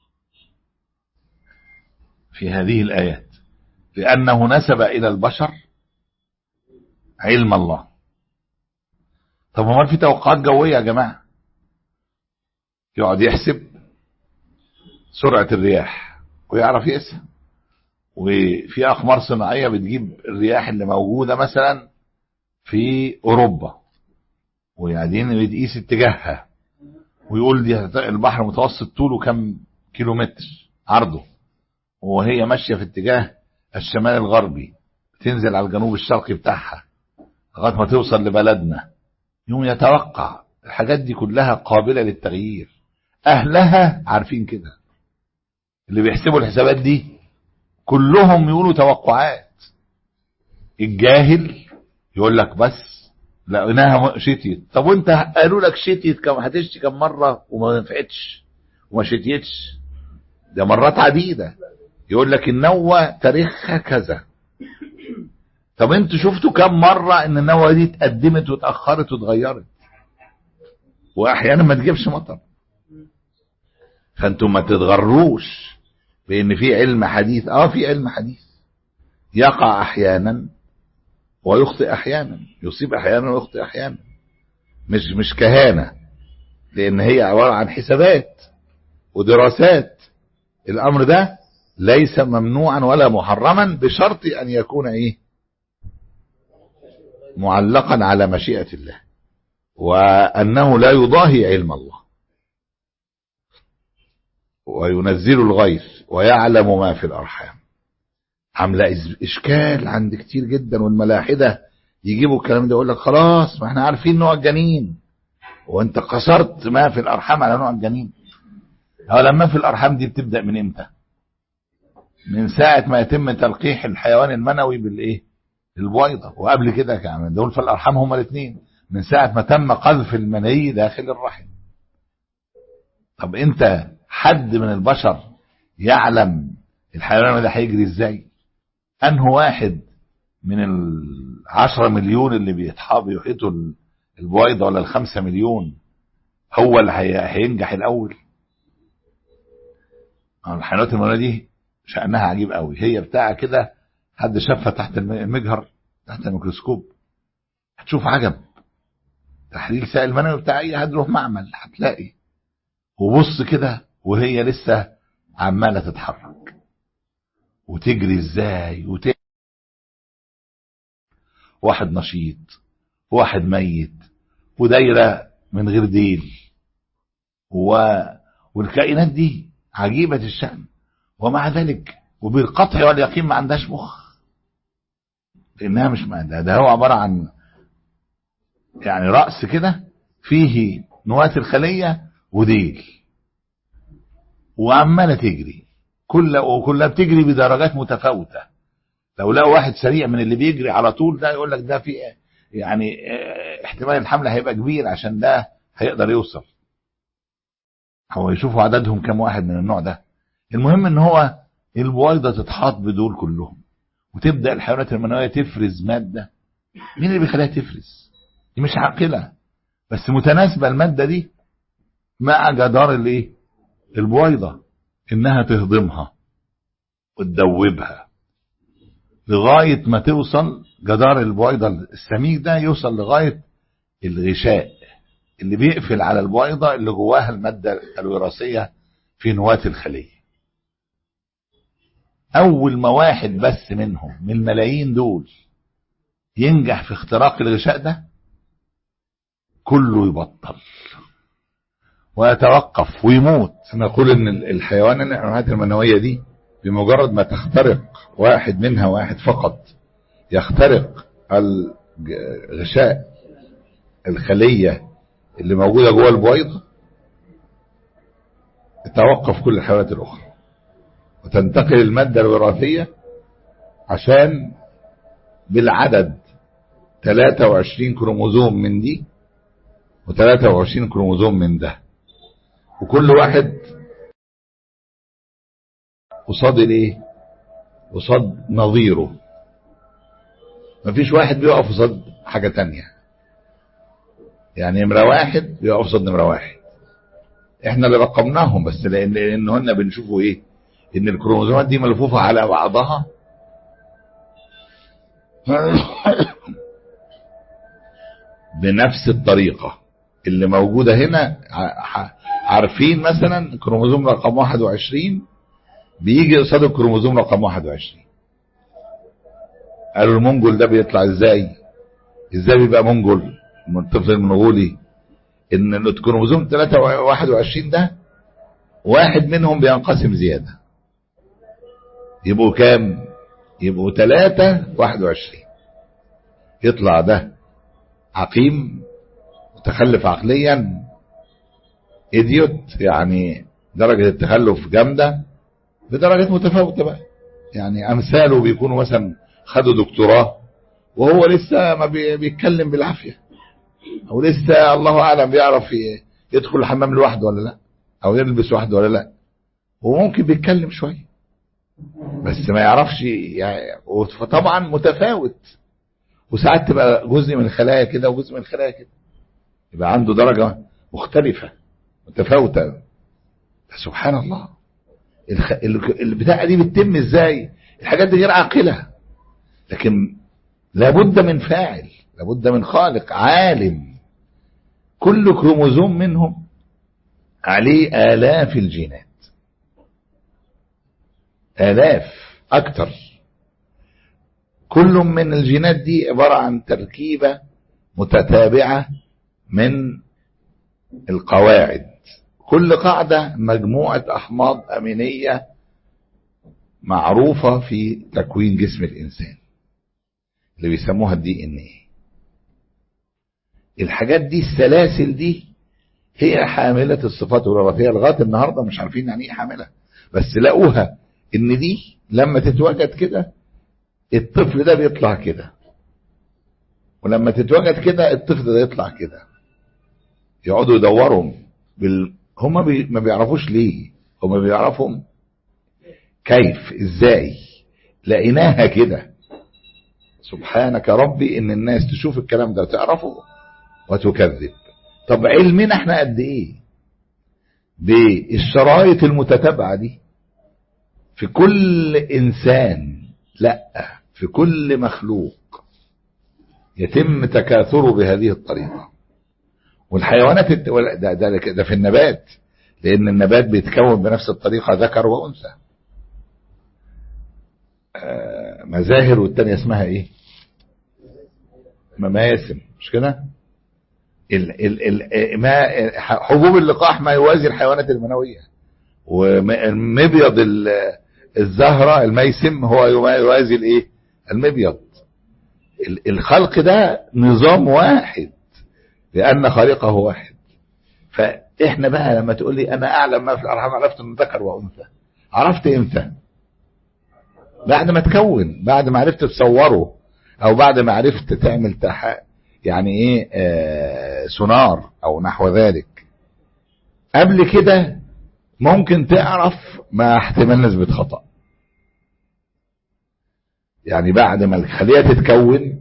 في هذه الآيات لأنه نسب إلى البشر علم الله طب ما في توقعات جوية يا جماعة يقعد يحسب سرعة الرياح ويعرف يقسم وفي أقمار صناعية بتجيب الرياح اللي موجودة مثلا في أوروبا وقاعدين بتقيس اتجاهها ويقول دي هت- البحر المتوسط طوله كم كيلومتر عرضه وهي ماشية في اتجاه الشمال الغربي تنزل على الجنوب الشرقي بتاعها لغاية ما توصل لبلدنا يوم يتوقع الحاجات دي كلها قابلة للتغيير أهلها عارفين كده اللي بيحسبوا الحسابات دي كلهم يقولوا توقعات الجاهل يقول لك بس لقيناها شتيت طب وانت قالوا لك شتيت كم هتشتي كم مره وما نفعتش وما شتيتش ده مرات عديده يقول لك النوة تاريخها كذا طب انتوا شفتوا كم مرة ان النوة دي اتقدمت واتأخرت واتغيرت واحيانا ما تجيبش مطر فانتوا ما تتغروش بان في علم حديث اه في علم حديث يقع احيانا ويخطئ احيانا يصيب احيانا ويخطئ احيانا مش مش كهانة لان هي عبارة عن حسابات ودراسات الامر ده ليس ممنوعا ولا محرما بشرط ان يكون ايه معلقا على مشيئة الله وانه لا يضاهي علم الله وينزل الغيث ويعلم ما في الارحام عامله اشكال عند كتير جدا والملاحده يجيبوا الكلام ده يقول لك خلاص ما احنا عارفين نوع الجنين وانت قصرت ما في الارحام على نوع الجنين هو لما في الارحام دي بتبدا من امتى من ساعه ما يتم تلقيح الحيوان المنوي بالايه البويضه وقبل كده كمان دول في الارحام هما الاثنين من ساعه ما تم قذف المني داخل الرحم طب انت حد من البشر يعلم الحيوان ده هيجري ازاي انه واحد من العشرة مليون اللي بيتحاب يحيطوا البويضة ولا الخمسة مليون هو اللي هينجح الاول الحيوانات المنوية دي شأنها عجيب قوي هي بتاع كده حد شافها تحت المجهر تحت الميكروسكوب هتشوف عجب تحليل سائل منوي بتاع اي حد روح معمل هتلاقي وبص كده وهي لسه عمالة تتحرك وتجري ازاي وت... واحد نشيط واحد ميت ودايرة من غير ديل و... والكائنات دي عجيبة الشأن ومع ذلك وبالقطع واليقين ما عندهاش مخ لانها مش ده, ده هو عبارة عن يعني رأس كده فيه نواة الخلية وديل وعمالة تجري كل وكلها بتجري بدرجات متفاوتة لو لقوا واحد سريع من اللي بيجري على طول ده يقول لك ده في يعني اه احتمال الحمل هيبقى كبير عشان ده هيقدر يوصل هو يشوفوا عددهم كم واحد من النوع ده المهم ان هو البويضة تتحاط بدول كلهم وتبدأ الحيوانات المنوية تفرز مادة مين اللي بيخليها تفرز دي مش عاقلة بس متناسبة المادة دي مع جدار الايه البويضة انها تهضمها وتدوبها لغاية ما توصل جدار البويضة السميك ده يوصل لغاية الغشاء اللي بيقفل على البويضة اللي جواها المادة الوراثية في نواة الخلية أول ما واحد بس منهم من الملايين دول ينجح في اختراق الغشاء ده كله يبطل ويتوقف ويموت نقول ان الحيوان الحيوانات المنوية دي بمجرد ما تخترق واحد منها واحد فقط يخترق الغشاء الخلية اللي موجودة جوه البويضة تتوقف كل الحيوانات الأخرى وتنتقل المادة الوراثية عشان بالعدد 23 كروموزوم من دي و23 كروموزوم من ده وكل واحد قصاد الايه قصاد نظيره مفيش واحد بيقف قصاد حاجة تانية يعني نمرة واحد بيقف قصاد نمرة واحد احنا اللي رقمناهم بس لان لان هن بنشوفوا ايه ان الكروموزومات دي ملفوفة على بعضها بنفس الطريقة اللي موجودة هنا عارفين مثلا كروموزوم رقم 21 بيجي قصاد الكروموزوم رقم 21 قالوا المنجل ده بيطلع ازاي ازاي بيبقى منجل من الطفل المنغولي ان الكروموزوم 21 ده واحد منهم بينقسم زيادة يبقوا كام يبقوا 3 21 يطلع ده عقيم متخلف عقليا ايديوت يعني درجة التخلف جامدة بدرجات متفاوتة بقى يعني امثاله بيكونوا مثلا خدوا دكتوراه وهو لسه ما بيتكلم بالعافية او لسه الله اعلم بيعرف يدخل الحمام لوحده ولا لا او يلبس لوحده ولا لا وممكن بيتكلم شوية بس ما يعرفش يعني فطبعا متفاوت وساعات تبقى جزء من الخلايا كده وجزء من الخلايا كده يبقى عنده درجة مختلفة متفاوتة سبحان الله الخ... البتاعة دي بتتم ازاي الحاجات دي غير عاقلة لكن لابد من فاعل لابد من خالق عالم كل كروموزوم منهم عليه آلاف الجينات آلاف أكتر كل من الجينات دي عبارة عن تركيبة متتابعة من القواعد كل قاعدة مجموعة أحماض أمينية معروفة في تكوين جسم الإنسان اللي بيسموها الدي ان ايه الحاجات دي السلاسل دي هي حاملة الصفات الوراثية لغاية النهاردة مش عارفين يعني ايه حاملة بس لقوها ان دي لما تتوجد كده الطفل ده بيطلع كده ولما تتوجد كده الطفل ده يطلع كده يقعدوا يدوروا بال... هما بي... ما بيعرفوش ليه هما بيعرفوا كيف ازاي لقيناها كده سبحانك ربي ان الناس تشوف الكلام ده وتعرفه وتكذب طب علمنا احنا قد ايه بالشرايط المتتابعة دي في كل انسان لا في كل مخلوق يتم تكاثره بهذه الطريقة والحيوانات الت... ده, ده, ده في النبات لان النبات بيتكون بنفس الطريقة ذكر وانثى آه مزاهر والتانية اسمها ايه مماسم مش كده ال ال ال ما حبوب اللقاح ما يوازي الحيوانات المنوية ومبيض الزهرة الميسم هو ما يوازي الايه المبيض الخلق ده نظام واحد لأن خالقه واحد فإحنا بقى لما تقول لي أنا أعلم ما في الأرحام عرفت من ذكر وأنثى عرفت إمتى بعد ما تكون بعد ما عرفت تصوره او بعد ما عرفت تعمل تح... يعني ايه آه سونار او نحو ذلك قبل كده ممكن تعرف مع احتمال نسبة خطأ يعني بعد ما الخلية تتكون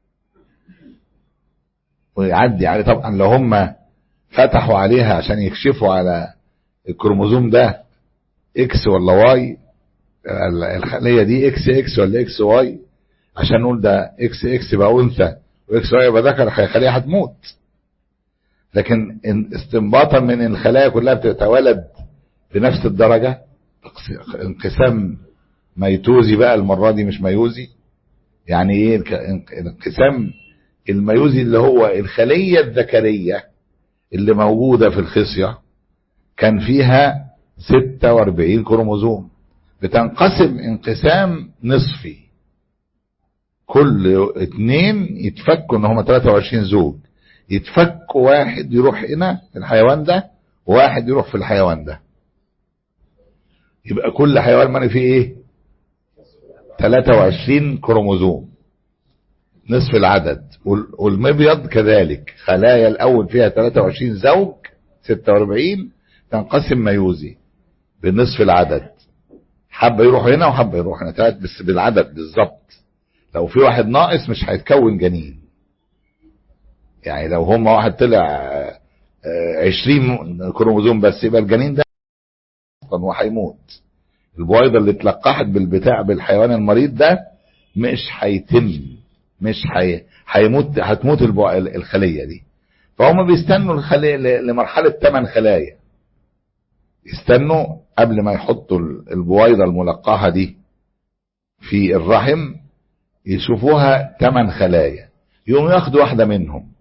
ويعدي عليه طبعا لو هم فتحوا عليها عشان يكشفوا على الكروموزوم ده اكس ولا واي الخلية دي اكس اكس ولا اكس واي عشان نقول ده اكس اكس يبقى انثى واكس واي يبقى ذكر الخلية هتموت لكن استنباطا من الخلايا كلها بتتولد بنفس الدرجة انقسام ميتوزي بقى المرة دي مش ميوزي يعني ايه انقسام الميوزي اللي هو الخلية الذكرية اللي موجودة في الخصية كان فيها 46 كروموزوم بتنقسم انقسام نصفي كل اتنين يتفكوا ان هما 23 زوج يتفك واحد يروح هنا في الحيوان ده وواحد يروح في الحيوان ده يبقى كل حيوان ماني فيه ايه 23 كروموزوم نصف العدد والمبيض كذلك خلايا الاول فيها 23 زوج 46 تنقسم ميوزي بنصف العدد حبة يروح هنا وحبة يروح هنا تلات بس بالعدد بالظبط لو في واحد ناقص مش هيتكون جنين يعني لو هم واحد طلع عشرين كروموزوم بس يبقى الجنين ده اصلا وهيموت البويضة اللي اتلقحت بالبتاع بالحيوان المريض ده مش هيتم مش هي هيموت هتموت البو... الخلية دي فهم بيستنوا الخلية لمرحلة 8 خلايا يستنوا قبل ما يحطوا البويضة الملقحة دي في الرحم يشوفوها 8 خلايا يقوموا ياخدوا واحدة منهم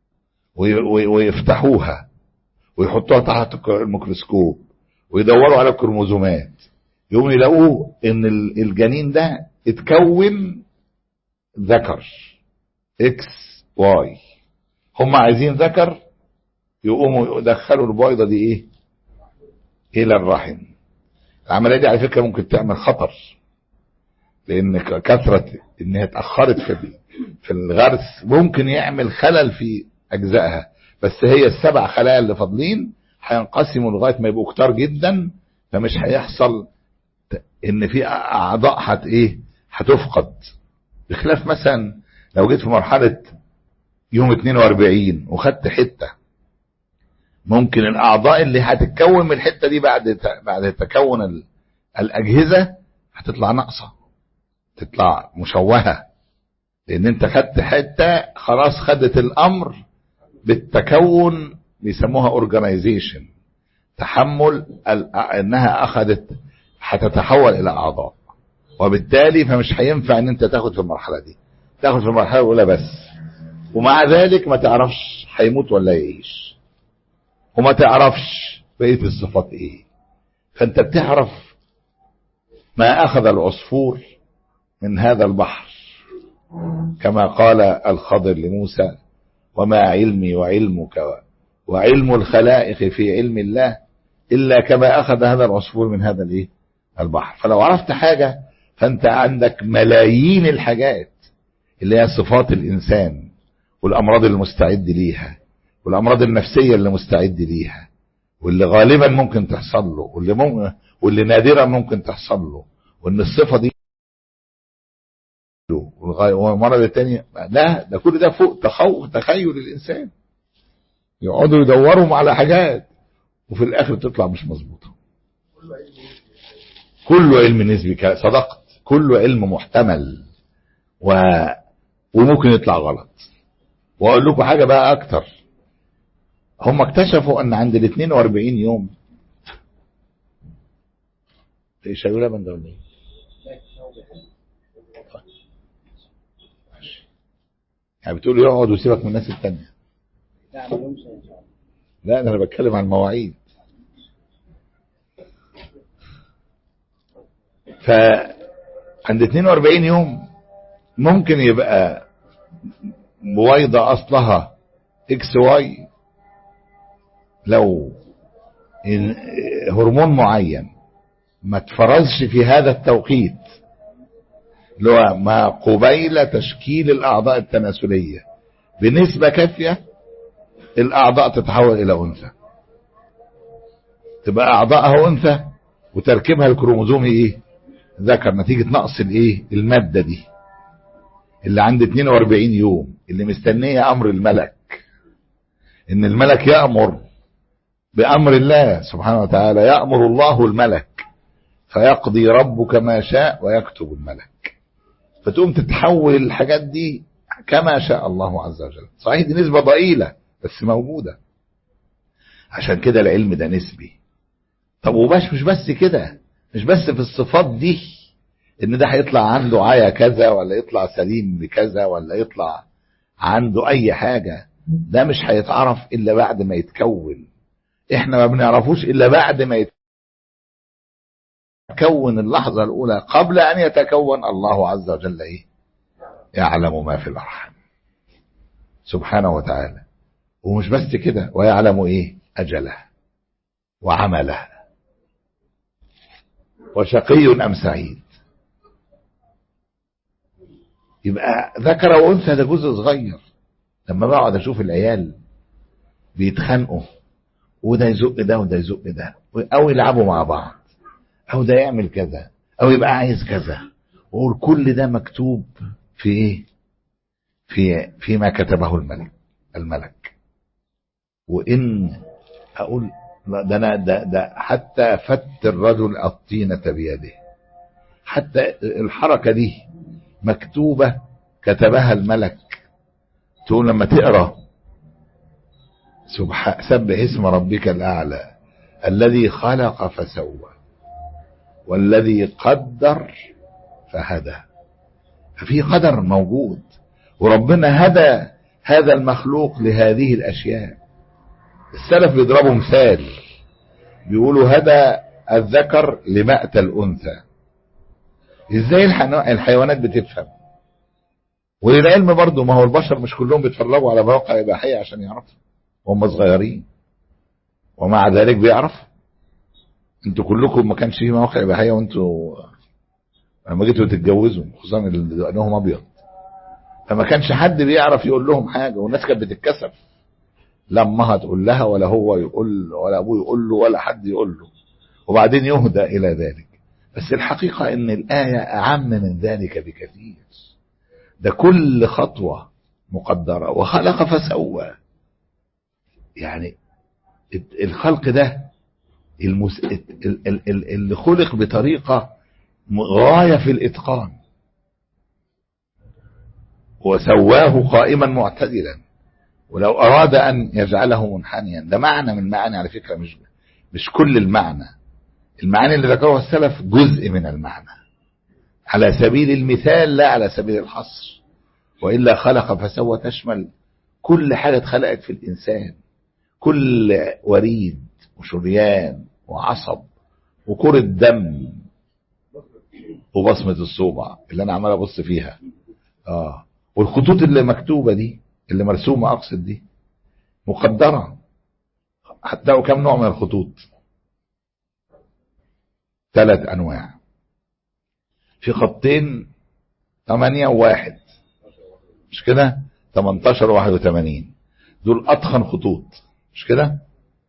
ويفتحوها ويحطوها تحت الميكروسكوب ويدوروا على الكروموزومات يقوموا يلاقوه ان الجنين ده اتكون ذكر اكس واي هم عايزين ذكر يقوموا يدخلوا البويضة دي ايه الى الرحم العملية دي على فكرة ممكن تعمل خطر لان كثرة انها اتأخرت في في الغرس ممكن يعمل خلل في اجزائها بس هي السبع خلايا اللي فاضلين هينقسموا لغايه ما يبقوا كتار جدا فمش هيحصل ان في اعضاء هت ايه هتفقد بخلاف مثلا لو جيت في مرحله يوم 42 وخدت حته ممكن الاعضاء اللي هتتكون من الحته دي بعد بعد تكون الاجهزه هتطلع ناقصه تطلع مشوهه لان انت خدت حته خلاص خدت الامر بالتكون بيسموها اورجانيزيشن تحمل انها اخذت هتتحول الى اعضاء وبالتالي فمش هينفع ان انت تاخد في المرحله دي تاخد في المرحله الاولى بس ومع ذلك ما تعرفش هيموت ولا يعيش وما تعرفش بقيه الصفات ايه فانت بتعرف ما اخذ العصفور من هذا البحر كما قال الخضر لموسى وما علمي وعلمك وعلم الخلائق في علم الله إلا كما أخذ هذا العصفور من هذا الإيه؟ البحر فلو عرفت حاجة فأنت عندك ملايين الحاجات اللي هي صفات الإنسان والأمراض اللي مستعد ليها والأمراض النفسية اللي مستعد ليها واللي غالبا ممكن تحصل له واللي, ممكن واللي نادرا ممكن تحصل له وإن الصفة دي والمرض الثانية لا ده كل ده فوق تخوف تخيل الإنسان يقعدوا يدوروا على حاجات وفي الآخر تطلع مش مظبوطة كله علم نسبي صدقت كله علم محتمل و... وممكن يطلع غلط واقول لكم حاجة بقى اكتر هم اكتشفوا ان عند ال 42 يوم شايلوا لبن ده ولا ايه؟ يعني بتقول يقعد ويسيبك من الناس التانية لا ده انا بتكلم عن المواعيد فعند 42 يوم ممكن يبقى بويضة اصلها اكس واي لو هرمون معين ما تفرزش في هذا التوقيت اللي هو ما قبيل تشكيل الأعضاء التناسلية بنسبة كافية الأعضاء تتحول إلى أنثى تبقى أعضاءها أنثى وتركيبها الكروموزومي إيه ذكر نتيجة نقص الإيه المادة دي اللي عند 42 يوم اللي مستنية أمر الملك إن الملك يأمر بأمر الله سبحانه وتعالى يأمر الله الملك فيقضي ربك ما شاء ويكتب الملك فتقوم تتحول الحاجات دي كما شاء الله عز وجل صحيح دي نسبة ضئيلة بس موجودة عشان كده العلم ده نسبي طب وباش مش بس كده مش بس في الصفات دي ان ده هيطلع عنده عيا كذا ولا يطلع سليم بكذا ولا يطلع عنده اي حاجة ده مش هيتعرف الا بعد ما يتكون احنا ما بنعرفوش الا بعد ما يتكون اللحظة الاولى قبل ان يتكون الله عز وجل ايه يعلم ما في الارحام سبحانه وتعالى ومش بس كده ويعلم ايه اجله وعمله وشقي ام سعيد يبقى ذكر وانثى ده جزء صغير لما بقعد اشوف العيال بيتخانقوا وده يزق ده وده يزق ده او يلعبوا مع بعض او ده يعمل كذا او يبقى عايز كذا واقول كل ده مكتوب في ايه في فيما كتبه الملك الملك وان اقول لا ده انا ده, ده حتى فت الرجل الطينة بيده حتى الحركة دي مكتوبة كتبها الملك تقول لما تقرا سبح سبح اسم ربك الاعلى الذي خلق فسوى والذي قدر فهدى ففي قدر موجود وربنا هدى هذا المخلوق لهذه الاشياء السلف بيضربوا مثال بيقولوا هدى الذكر لمأتى الأنثى ازاي الحيوانات بتفهم وللعلم برضو ما هو البشر مش كلهم بيتفرجوا على مواقع إباحية عشان يعرفوا وهم صغيرين ومع ذلك بيعرفوا انتوا كلكم ما كانش في مواقع إباحية وانتوا لما جيتوا تتجوزوا خصوصا اللي دقنهم أبيض فما كانش حد بيعرف يقول لهم حاجة والناس كانت بتتكسف لا امها تقول لها ولا هو يقول ولا ابوه يقول له ولا حد يقول له وبعدين يهدى الى ذلك بس الحقيقة ان الآية اعم من ذلك بكثير ده كل خطوة مقدرة وخلق فسوى يعني الخلق ده المس... اللي خلق بطريقة غاية في الاتقان وسواه قائما معتدلا ولو أراد أن يجعله منحنيا ده معنى من معاني على فكرة مش مش كل المعنى المعاني اللي ذكرها السلف جزء من المعنى على سبيل المثال لا على سبيل الحصر وإلا خلق فسوى تشمل كل حاجة اتخلقت في الإنسان كل وريد وشريان وعصب وكرة دم وبصمة الصوبع اللي أنا عمال أبص فيها آه والخطوط اللي مكتوبة دي اللي مرسومة أقصد دي مقدرة حتى كم نوع من الخطوط ثلاث أنواع في خطين 8 وواحد مش كده 18 واحد وثمانين دول أتخن خطوط مش كده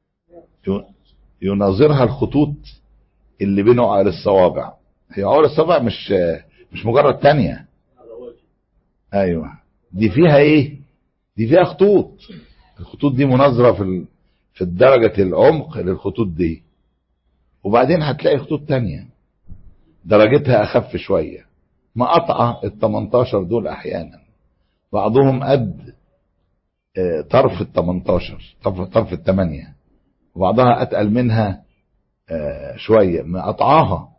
يناظرها الخطوط اللي بين عقل الصوابع هي عقل الصوابع مش مش مجرد تانية ايوه دي فيها ايه دي فيها خطوط الخطوط دي مناظرة في في درجة العمق للخطوط دي وبعدين هتلاقي خطوط تانية درجتها أخف شوية مقطعة ال 18 دول أحيانا بعضهم قد طرف ال 18 طرف طرف الثمانية وبعضها أتقل منها شوية مقطعاها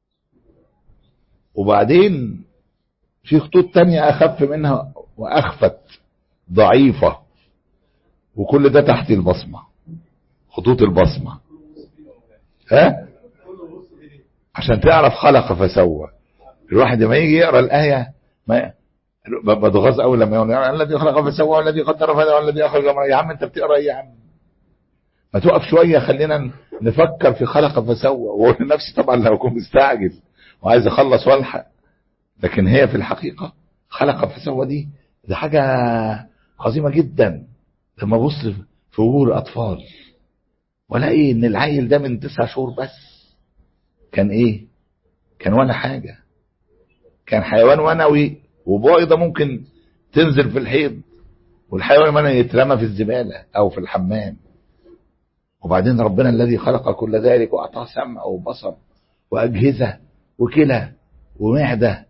وبعدين في خطوط تانية أخف منها وأخفت ضعيفة وكل ده تحت البصمة خطوط البصمة ها عشان تعرف خلق فسوى الواحد لما يجي يقرا الآية ما بتغاظ قوي لما يقول الذي خلق فسوى والذي قدر فهدى والذي أخرج يا عم أنت بتقرا إيه يا عم ما توقف شوية خلينا نفكر في خلق فسوى وأقول لنفسي طبعا لو أكون مستعجل وعايز أخلص والحق لكن هي في الحقيقة خلق فسوى دي ده حاجة عظيمة جدا لما ابص في وجوه الأطفال والاقي ان العيل ده من تسع شهور بس كان ايه كان ولا حاجة كان حيوان ونوي وبويضة ممكن تنزل في الحيض والحيوان المنوي يترمى في الزبالة او في الحمام وبعدين ربنا الذي خلق كل ذلك واعطاه سمع وبصر واجهزة وكلى ومعدة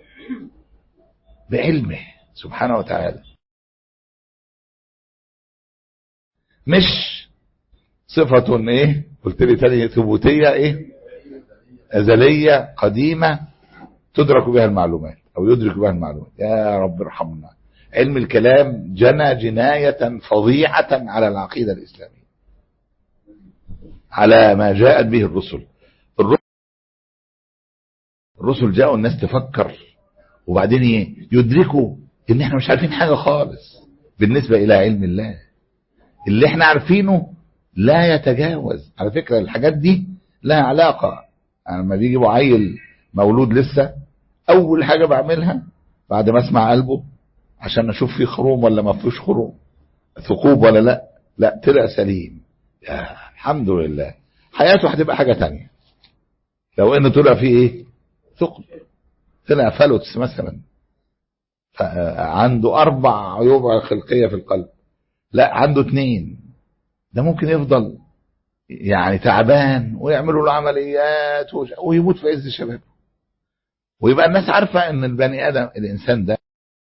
بعلمه سبحانه وتعالى مش صفة ايه قلت لي تاني ثبوتية ايه ازلية قديمة تدرك بها المعلومات او يدرك بها المعلومات يا رب ارحمنا علم الكلام جنى جناية فظيعة على العقيدة الإسلامية على ما جاءت به الرسل الرسل جاءوا الناس تفكر وبعدين يدركوا ان احنا مش عارفين حاجة خالص بالنسبة الى علم الله اللي احنا عارفينه لا يتجاوز على فكرة الحاجات دي لها علاقة يعني لما بيجيبوا عيل مولود لسه اول حاجة بعملها بعد ما اسمع قلبه عشان اشوف فيه خروم ولا ما فيهوش خروم ثقوب ولا لا لا طلع سليم يا الحمد لله حياته هتبقى حاجة تانية لو انه طلع فيه ايه ثقب طلع فلوتس مثلا عنده اربع عيوب خلقية في القلب لا عنده اتنين ده ممكن يفضل يعني تعبان ويعملوا له عمليات ويموت في عز شبابه ويبقى الناس عارفة ان البني ادم الانسان ده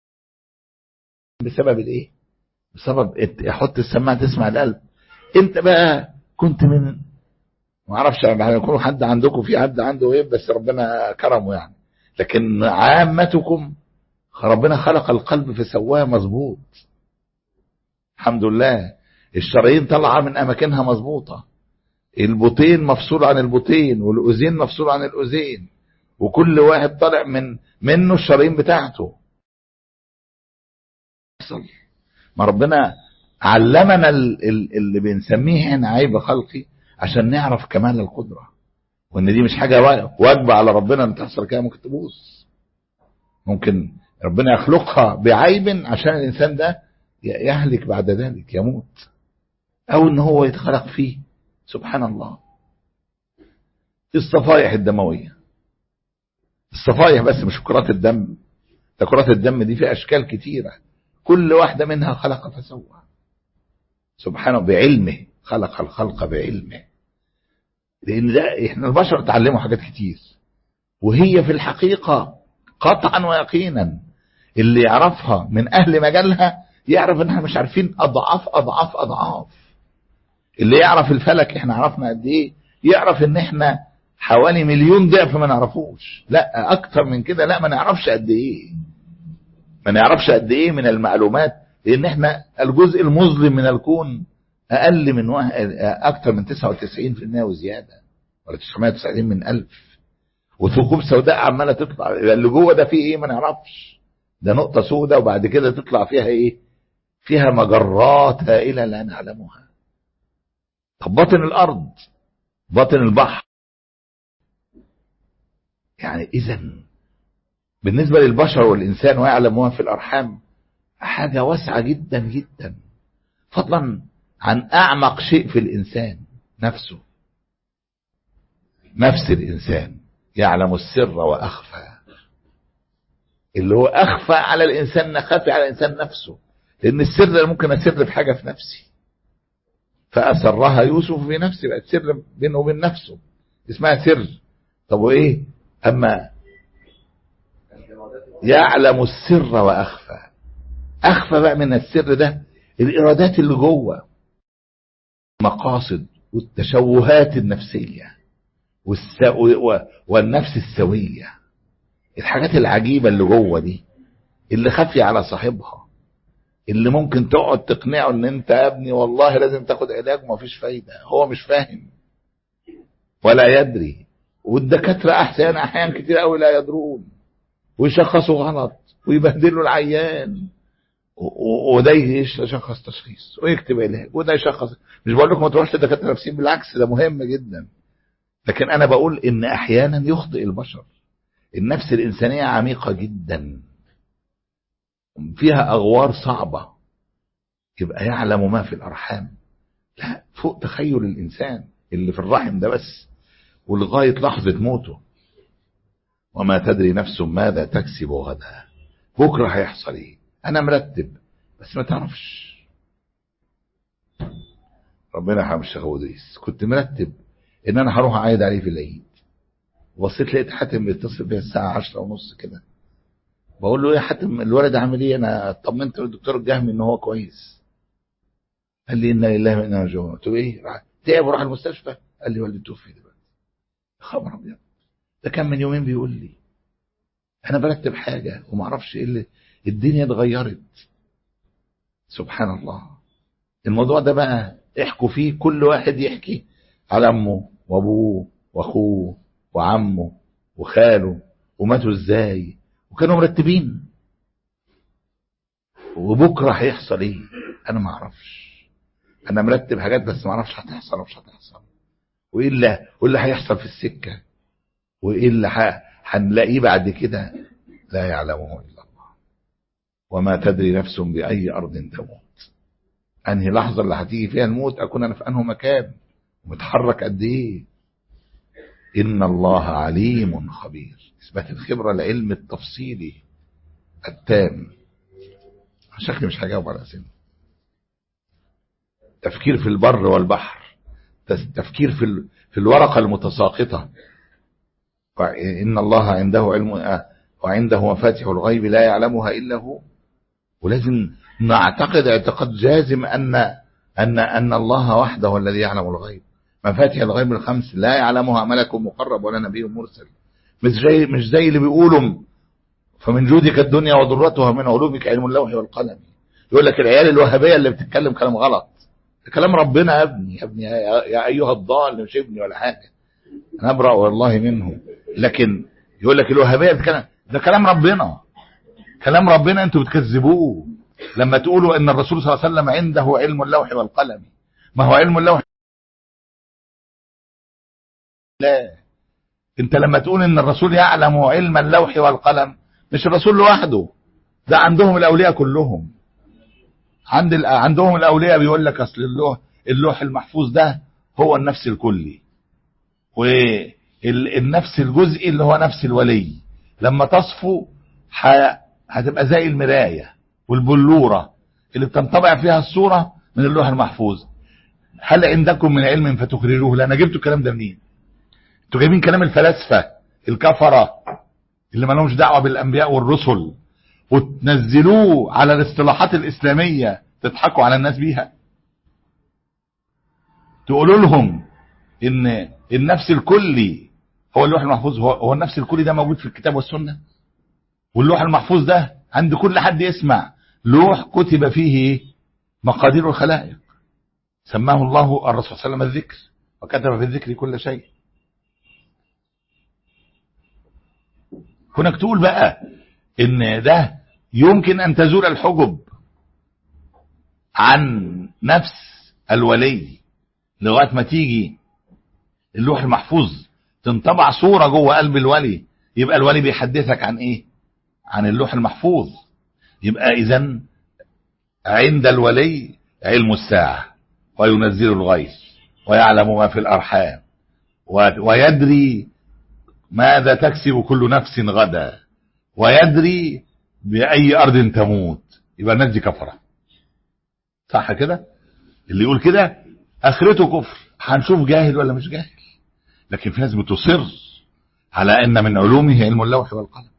بسبب الايه بسبب يحط السماعة تسمع القلب انت بقى كنت من ما اعرفش يعني يكون حد عندكم في حد عنده ايه بس ربنا كرمه يعني لكن عامتكم ربنا خلق القلب فسواه مظبوط الحمد لله الشرايين طالعه من اماكنها مظبوطه البطين مفصول عن البطين والاذين مفصول عن الاذين وكل واحد طالع من منه الشرايين بتاعته ما ربنا علمنا اللي بنسميه هنا عيب خلقي عشان نعرف كمال القدرة وان دي مش حاجة واجبة على ربنا ان تحصل كده ممكن تبوظ ممكن ربنا يخلقها بعيب عشان الانسان ده يهلك بعد ذلك يموت او ان هو يتخلق فيه سبحان الله الصفائح الدموية الصفائح بس مش كرات الدم ده كرات الدم دي في اشكال كتيرة كل واحدة منها خلق فسوى سبحانه بعلمه خلق الخلق بعلمه لان ده احنا البشر اتعلموا حاجات كتير وهي في الحقيقة قطعا ويقينا اللي يعرفها من اهل مجالها يعرف ان احنا مش عارفين اضعاف اضعاف اضعاف اللي يعرف الفلك احنا عرفنا قد ايه يعرف ان احنا حوالي مليون ضعف ما نعرفوش لا اكتر من كده لا ما نعرفش قد ايه ما نعرفش قد ايه من المعلومات لان احنا الجزء المظلم من الكون اقل من واحد اكتر من 99% وزياده ولا 990 من ألف وثقوب سوداء عماله تطلع اللي جوه ده فيه ايه ما نعرفش ده نقطه سوداء وبعد كده تطلع فيها ايه فيها مجرات هائله لا نعلمها طب باطن الارض باطن البحر يعني اذا بالنسبه للبشر والانسان ويعلم ما في الارحام حاجه واسعه جدا جدا فضلا عن اعمق شيء في الانسان نفسه نفس الانسان يعلم السر واخفى اللي هو اخفى على الانسان خفي على الانسان نفسه لان السر ده ممكن اسر في حاجه في نفسي فاسرها يوسف في نفسه بقت سر بينه وبين نفسه اسمها سر طب وايه اما يعلم السر واخفى اخفى بقى من السر ده الارادات اللي جوه المقاصد والتشوهات النفسيه والسو... والنفس السويه الحاجات العجيبه اللي جوه دي اللي خافيه على صاحبها اللي ممكن تقعد تقنعه ان انت يا ابني والله لازم تاخد علاج ومفيش فايده هو مش فاهم ولا يدري والدكاتره احيانا احيانا كتير قوي لا يدرون ويشخصوا غلط ويبهدلوا العيان وده يشخص تشخيص ويكتب علاج وده يشخص مش بقول لكم ما تروحش لدكاتره نفسيين بالعكس ده مهم جدا لكن انا بقول ان احيانا يخطئ البشر النفس الإنسانية عميقة جدا فيها أغوار صعبة يبقى يعلم ما في الأرحام لا فوق تخيل الإنسان اللي في الرحم ده بس ولغاية لحظة موته وما تدري نفس ماذا تكسب غدا بكرة هيحصل ايه انا مرتب بس ما تعرفش ربنا يرحم الشيخ ابو ادريس كنت مرتب ان انا هروح اعيد عليه في العيد بصيت لقيت حاتم بيتصل بيا الساعه عشرة ونص كده بقول له يا حاتم الولد عامل ايه انا طمنت الدكتور الجهمي ان هو كويس قال لي انا لله وانا راجعون قلت له ايه تعب وراح المستشفى قال لي والدي توفي دلوقتي خبر ابيض ده كان من يومين بيقول لي انا برتب حاجه وما اعرفش ايه اللي الدنيا اتغيرت سبحان الله الموضوع ده بقى احكوا فيه كل واحد يحكي على امه وابوه واخوه وعمه وخاله وماتوا ازاي وكانوا مرتبين وبكره هيحصل ايه انا ما اعرفش انا مرتب حاجات بس ما اعرفش هتحصل مش هتحصل وايه اللي وايه اللي هيحصل في السكه وايه اللي هنلاقيه بعد كده لا يعلمه الا الله وما تدري نفس باي ارض تموت انهي لحظه اللي هتيجي فيها الموت اكون انا في انه مكان ومتحرك قد ايه ان الله عليم خبير اثبات الخبره العلم التفصيلي التام شكلي مش هجاوب على اسئله تفكير في البر والبحر تفكير في في الورقه المتساقطه إن الله عنده علم وعنده مفاتح الغيب لا يعلمها إلا هو ولازم نعتقد اعتقاد جازم أن أن أن الله وحده الذي يعلم الغيب مفاتح الغيب الخمس لا يعلمها ملك مقرب ولا نبي مرسل مش زي مش زي اللي بيقولوا فمن جودك الدنيا وضرتها من علومك علم اللوح والقلم يقول لك العيال الوهابيه اللي بتتكلم كلام غلط ده كلام ربنا يا ابني يا ابني يا ايها الضال مش ابني ولا حاجه انا ابرا والله منه لكن يقول لك الوهابيه بتتكلم ده كلام ربنا كلام ربنا انتوا بتكذبوه لما تقولوا ان الرسول صلى الله عليه وسلم عنده علم اللوح والقلم ما هو علم اللوح لا انت لما تقول ان الرسول يعلم علم اللوح والقلم مش الرسول لوحده ده عندهم الاولياء كلهم عند ال... عندهم الاولياء بيقول لك اصل اللوح اللوح المحفوظ ده هو النفس الكلي والنفس الجزئي اللي هو نفس الولي لما تصفو ح... هتبقى زي المرايه والبلوره اللي بتنطبع فيها الصوره من اللوح المحفوظ هل عندكم من علم فتخرجوه لا انا جبت الكلام ده منين انتوا جايبين كلام الفلاسفه الكفره اللي ما لهمش دعوه بالانبياء والرسل وتنزلوه على الاصطلاحات الاسلاميه تضحكوا على الناس بيها تقولوا لهم ان النفس الكلي هو اللوح المحفوظ هو, هو النفس الكلي ده موجود في الكتاب والسنه واللوح المحفوظ ده عند كل حد يسمع لوح كتب فيه مقادير الخلائق سماه الله الرسول صلى الله عليه وسلم الذكر وكتب في الذكر كل شيء هناك تقول بقى ان ده يمكن ان تزول الحجب عن نفس الولي لغايه ما تيجي اللوح المحفوظ تنطبع صوره جوه قلب الولي يبقى الولي بيحدثك عن ايه عن اللوح المحفوظ يبقى اذا عند الولي علم الساعه وينزل الغيث ويعلم ما في الارحام ويدري ماذا تكسب كل نفس غدا ويدري بأي أرض تموت يبقى الناس دي كفرة صح كده اللي يقول كده آخرته كفر هنشوف جاهل ولا مش جاهل لكن في ناس بتصر على أن من علومه علم اللوح والقلم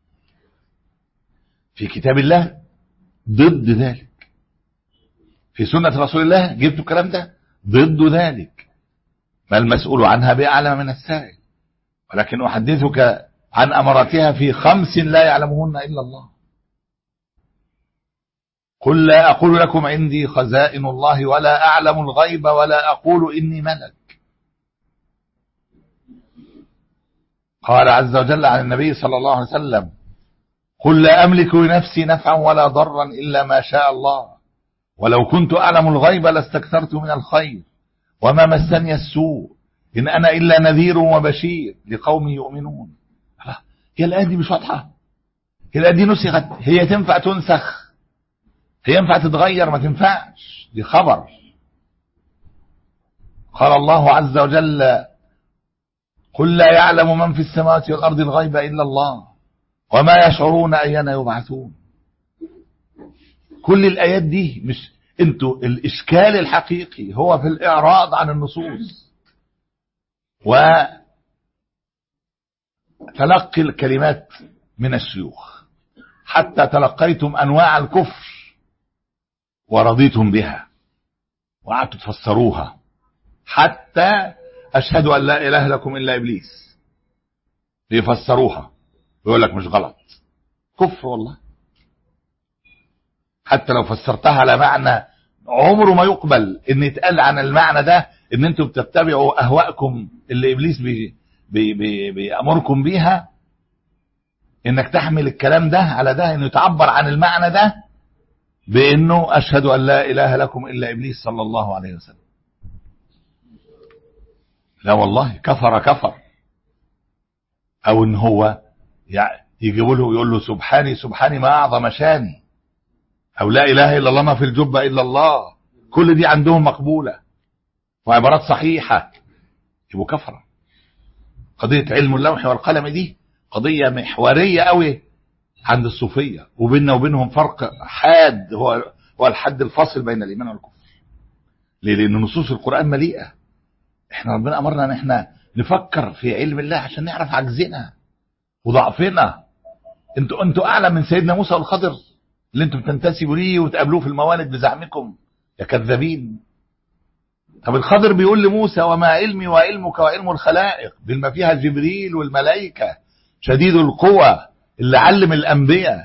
في كتاب الله ضد ذلك في سنة رسول الله جبتوا الكلام ده ضد ذلك ما المسؤول عنها بأعلم من السائل ولكن أحدثك عن أمراتها في خمس لا يعلمهن إلا الله قل لا أقول لكم عندي خزائن الله ولا أعلم الغيب ولا أقول إني ملك قال عز وجل عن النبي صلى الله عليه وسلم قل لا أملك لنفسي نفعا ولا ضرا إلا ما شاء الله ولو كنت أعلم الغيب لاستكثرت من الخير وما مسني السوء إن أنا إلا نذير وبشير لقوم يؤمنون هي الآية دي مش واضحة هي الآية دي نسخت هي تنفع تنسخ هي ينفع تتغير ما تنفعش دي خبر قال الله عز وجل قل لا يعلم من في السماوات والأرض الغيب إلا الله وما يشعرون أين يبعثون كل الآيات دي مش انتوا الإشكال الحقيقي هو في الإعراض عن النصوص وتلقي الكلمات من الشيوخ حتى تلقيتم أنواع الكفر ورضيتم بها وقعدتوا تفسروها حتى أشهد أن لا إله لكم إلا إبليس يفسروها يقول لك مش غلط كفر والله حتى لو فسرتها على معنى عمره ما يقبل ان يتقال عن المعنى ده ان انتم بتتبعوا اهواءكم اللي ابليس بي بي بي بيامركم بيها انك تحمل الكلام ده على ده انه يتعبر عن المعنى ده بانه اشهد ان لا اله لكم الا ابليس صلى الله عليه وسلم لا والله كفر كفر او ان هو يجيبوا له يقول له سبحاني سبحاني ما اعظم شاني او لا اله الا الله ما في الجبه الا الله كل دي عندهم مقبوله وعبارات صحيحه يبقوا كفره قضيه علم اللوح والقلم دي قضيه محوريه قوي عند الصوفيه وبيننا وبينهم فرق حاد هو هو الحد الفاصل بين الايمان والكفر ليه لان نصوص القران مليئه احنا ربنا امرنا ان احنا نفكر في علم الله عشان نعرف عجزنا وضعفنا انتوا انتوا اعلم من سيدنا موسى والخضر اللي انتم بتنتسبوا ليه وتقابلوه في الموالد بزعمكم يا كذابين طب الخضر بيقول لموسى وما علمي وعلمك وعلم الخلائق بما فيها جبريل والملائكة شديد القوى اللي علم الأنبياء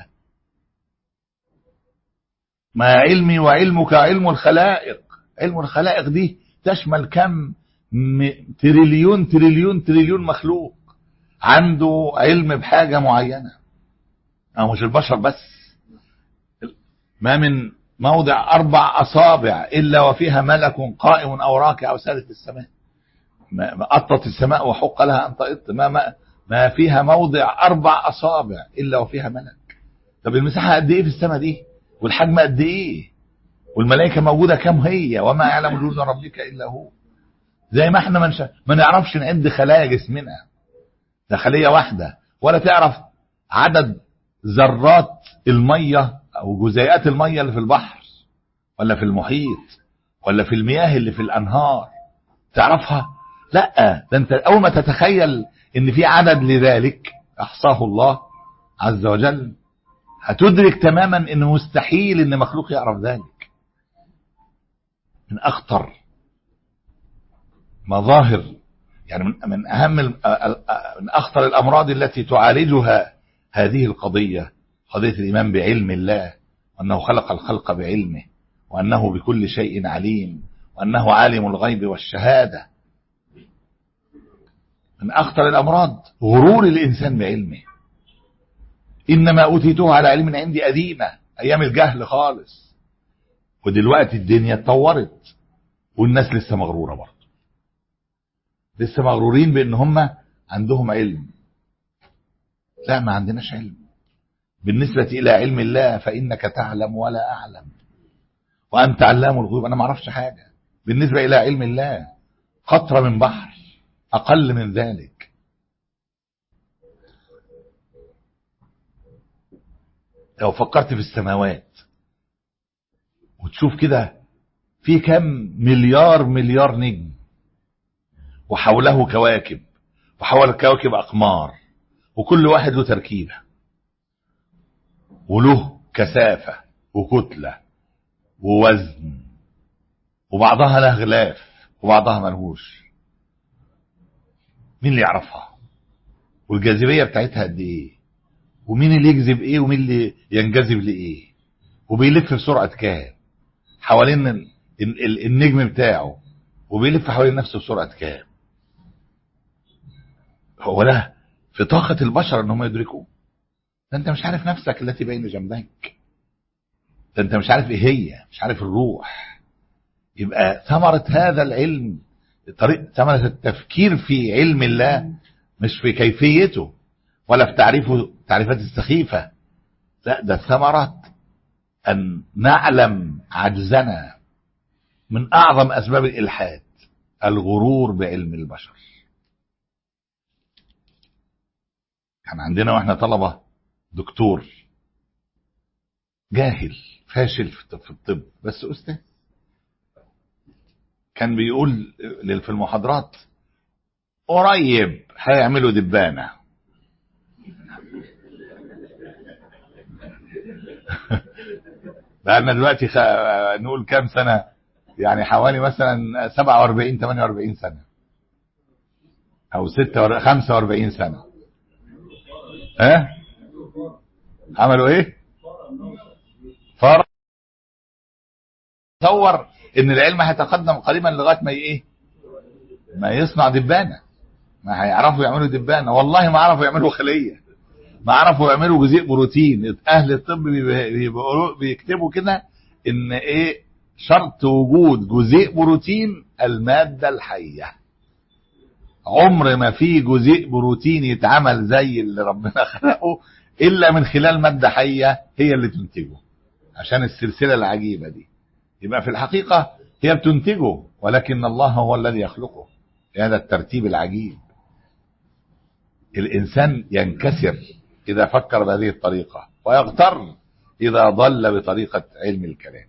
ما علمي وعلمك علم الخلائق علم الخلائق دي تشمل كم تريليون تريليون تريليون مخلوق عنده علم بحاجة معينة أو مش البشر بس ما من موضع أربع أصابع إلا وفيها ملك قائم أو راكع أو سالة السماء ما أطت السماء وحق لها أن تأط ما, ما, ما فيها موضع أربع أصابع إلا وفيها ملك طب المساحة قد إيه في السماء دي والحجم قد إيه والملائكة موجودة كم هي وما يعلم جنود ربك إلا هو زي ما احنا منش... ما نعرفش نعد خلايا جسمنا ده خلية واحدة ولا تعرف عدد ذرات المية او جزيئات المية اللي في البحر ولا في المحيط ولا في المياه اللي في الانهار تعرفها لا ده انت اول ما تتخيل ان في عدد لذلك احصاه الله عز وجل هتدرك تماما انه مستحيل ان مخلوق يعرف ذلك من اخطر مظاهر يعني من من اهم من اخطر الامراض التي تعالجها هذه القضيه قضية الإيمان بعلم الله وأنه خلق الخلق بعلمه وأنه بكل شيء عليم وأنه عالم الغيب والشهادة من أخطر الأمراض غرور الإنسان بعلمه إنما أوتيته على علم عندي قديمة أيام الجهل خالص ودلوقتي الدنيا اتطورت والناس لسه مغرورة برضه لسه مغرورين بأن هم عندهم علم لا ما عندناش علم بالنسبة إلى علم الله فإنك تعلم ولا أعلم وأنت علام الغيوب أنا ما أعرفش حاجة بالنسبة إلى علم الله قطرة من بحر أقل من ذلك لو فكرت في السماوات وتشوف كده في كم مليار مليار نجم وحوله كواكب وحول الكواكب أقمار وكل واحد له تركيبه وله كثافة وكتلة ووزن وبعضها له غلاف وبعضها ملهوش مين اللي يعرفها والجاذبية بتاعتها قد ايه ومين اللي يجذب ايه ومين اللي ينجذب لايه وبيلف بسرعة كام حوالين النجم بتاعه وبيلف حوالين نفسه بسرعة كام هو ده في طاقة البشر ان هم يدركوه ده انت مش عارف نفسك التي بين جنبيك ده انت مش عارف ايه هي مش عارف الروح يبقى ثمرة هذا العلم طريق ثمرة التفكير في علم الله مش في كيفيته ولا في تعريفه تعريفات السخيفة لا ده الثمرات أن نعلم عجزنا من أعظم أسباب الإلحاد الغرور بعلم البشر كان عندنا واحنا طلبة دكتور جاهل فاشل في الطب بس أستاذ كان بيقول في المحاضرات قريب هيعملوا دبانة بقالنا دلوقتي خ... نقول كام سنة يعني حوالي مثلا 47 48 سنة او 6 45 سنة ها أه؟ عملوا ايه فار تصور ان العلم هيتقدم قريبا لغايه ما ايه ما يصنع دبانه ما هيعرفوا يعملوا دبانه والله ما عرفوا يعملوا خليه ما عرفوا يعملوا جزيء بروتين اهل الطب بيكتبوا كده ان ايه شرط وجود جزيء بروتين الماده الحيه عمر ما في جزيء بروتين يتعمل زي اللي ربنا خلقه الا من خلال ماده حيه هي اللي تنتجه عشان السلسله العجيبه دي يبقى في الحقيقه هي بتنتجه ولكن الله هو الذي يخلقه هذا الترتيب العجيب الانسان ينكسر اذا فكر بهذه الطريقه ويغتر اذا ضل بطريقه علم الكلام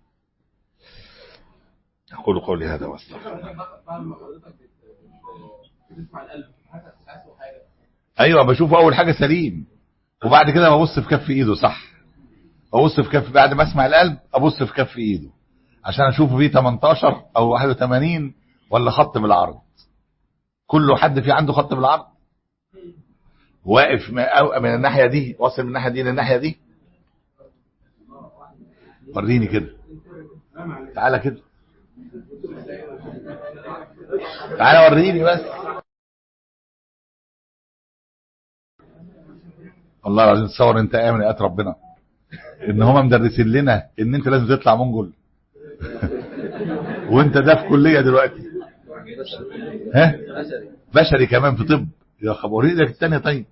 اقول قولي هذا واستغفر ايوه بشوفه اول حاجه سليم وبعد كده ببص في كف ايده صح ابص في كف بعد ما اسمع القلب ابص في كف ايده عشان اشوفه فيه 18 او 81 ولا خط بالعرض كله حد في عنده خط بالعرض واقف من الناحيه دي واصل من الناحيه دي للناحيه دي وريني كده تعالى كده تعالى وريني بس والله العظيم تصور انت ايه من ايات ربنا ان هما مدرسين لنا ان انت لازم تطلع منجل وانت ده في كليه دلوقتي ها بشري كمان في طب يا خبر ايدك الثانيه طيب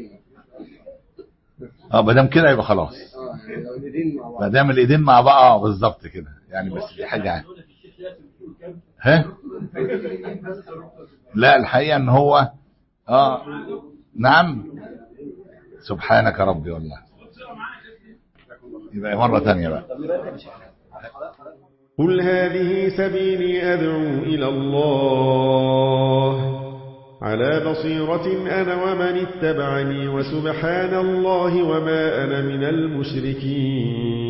اه ما دام كده يبقى خلاص ما دام الايدين مع بعض بالظبط كده يعني بس دي حاجه ها لا الحقيقه ان هو اه نعم سبحانك ربي والله يبقى مرة ثانية بقى قل هذه سبيلي أدعو إلى الله على بصيرة أنا ومن اتبعني وسبحان الله وما أنا من المشركين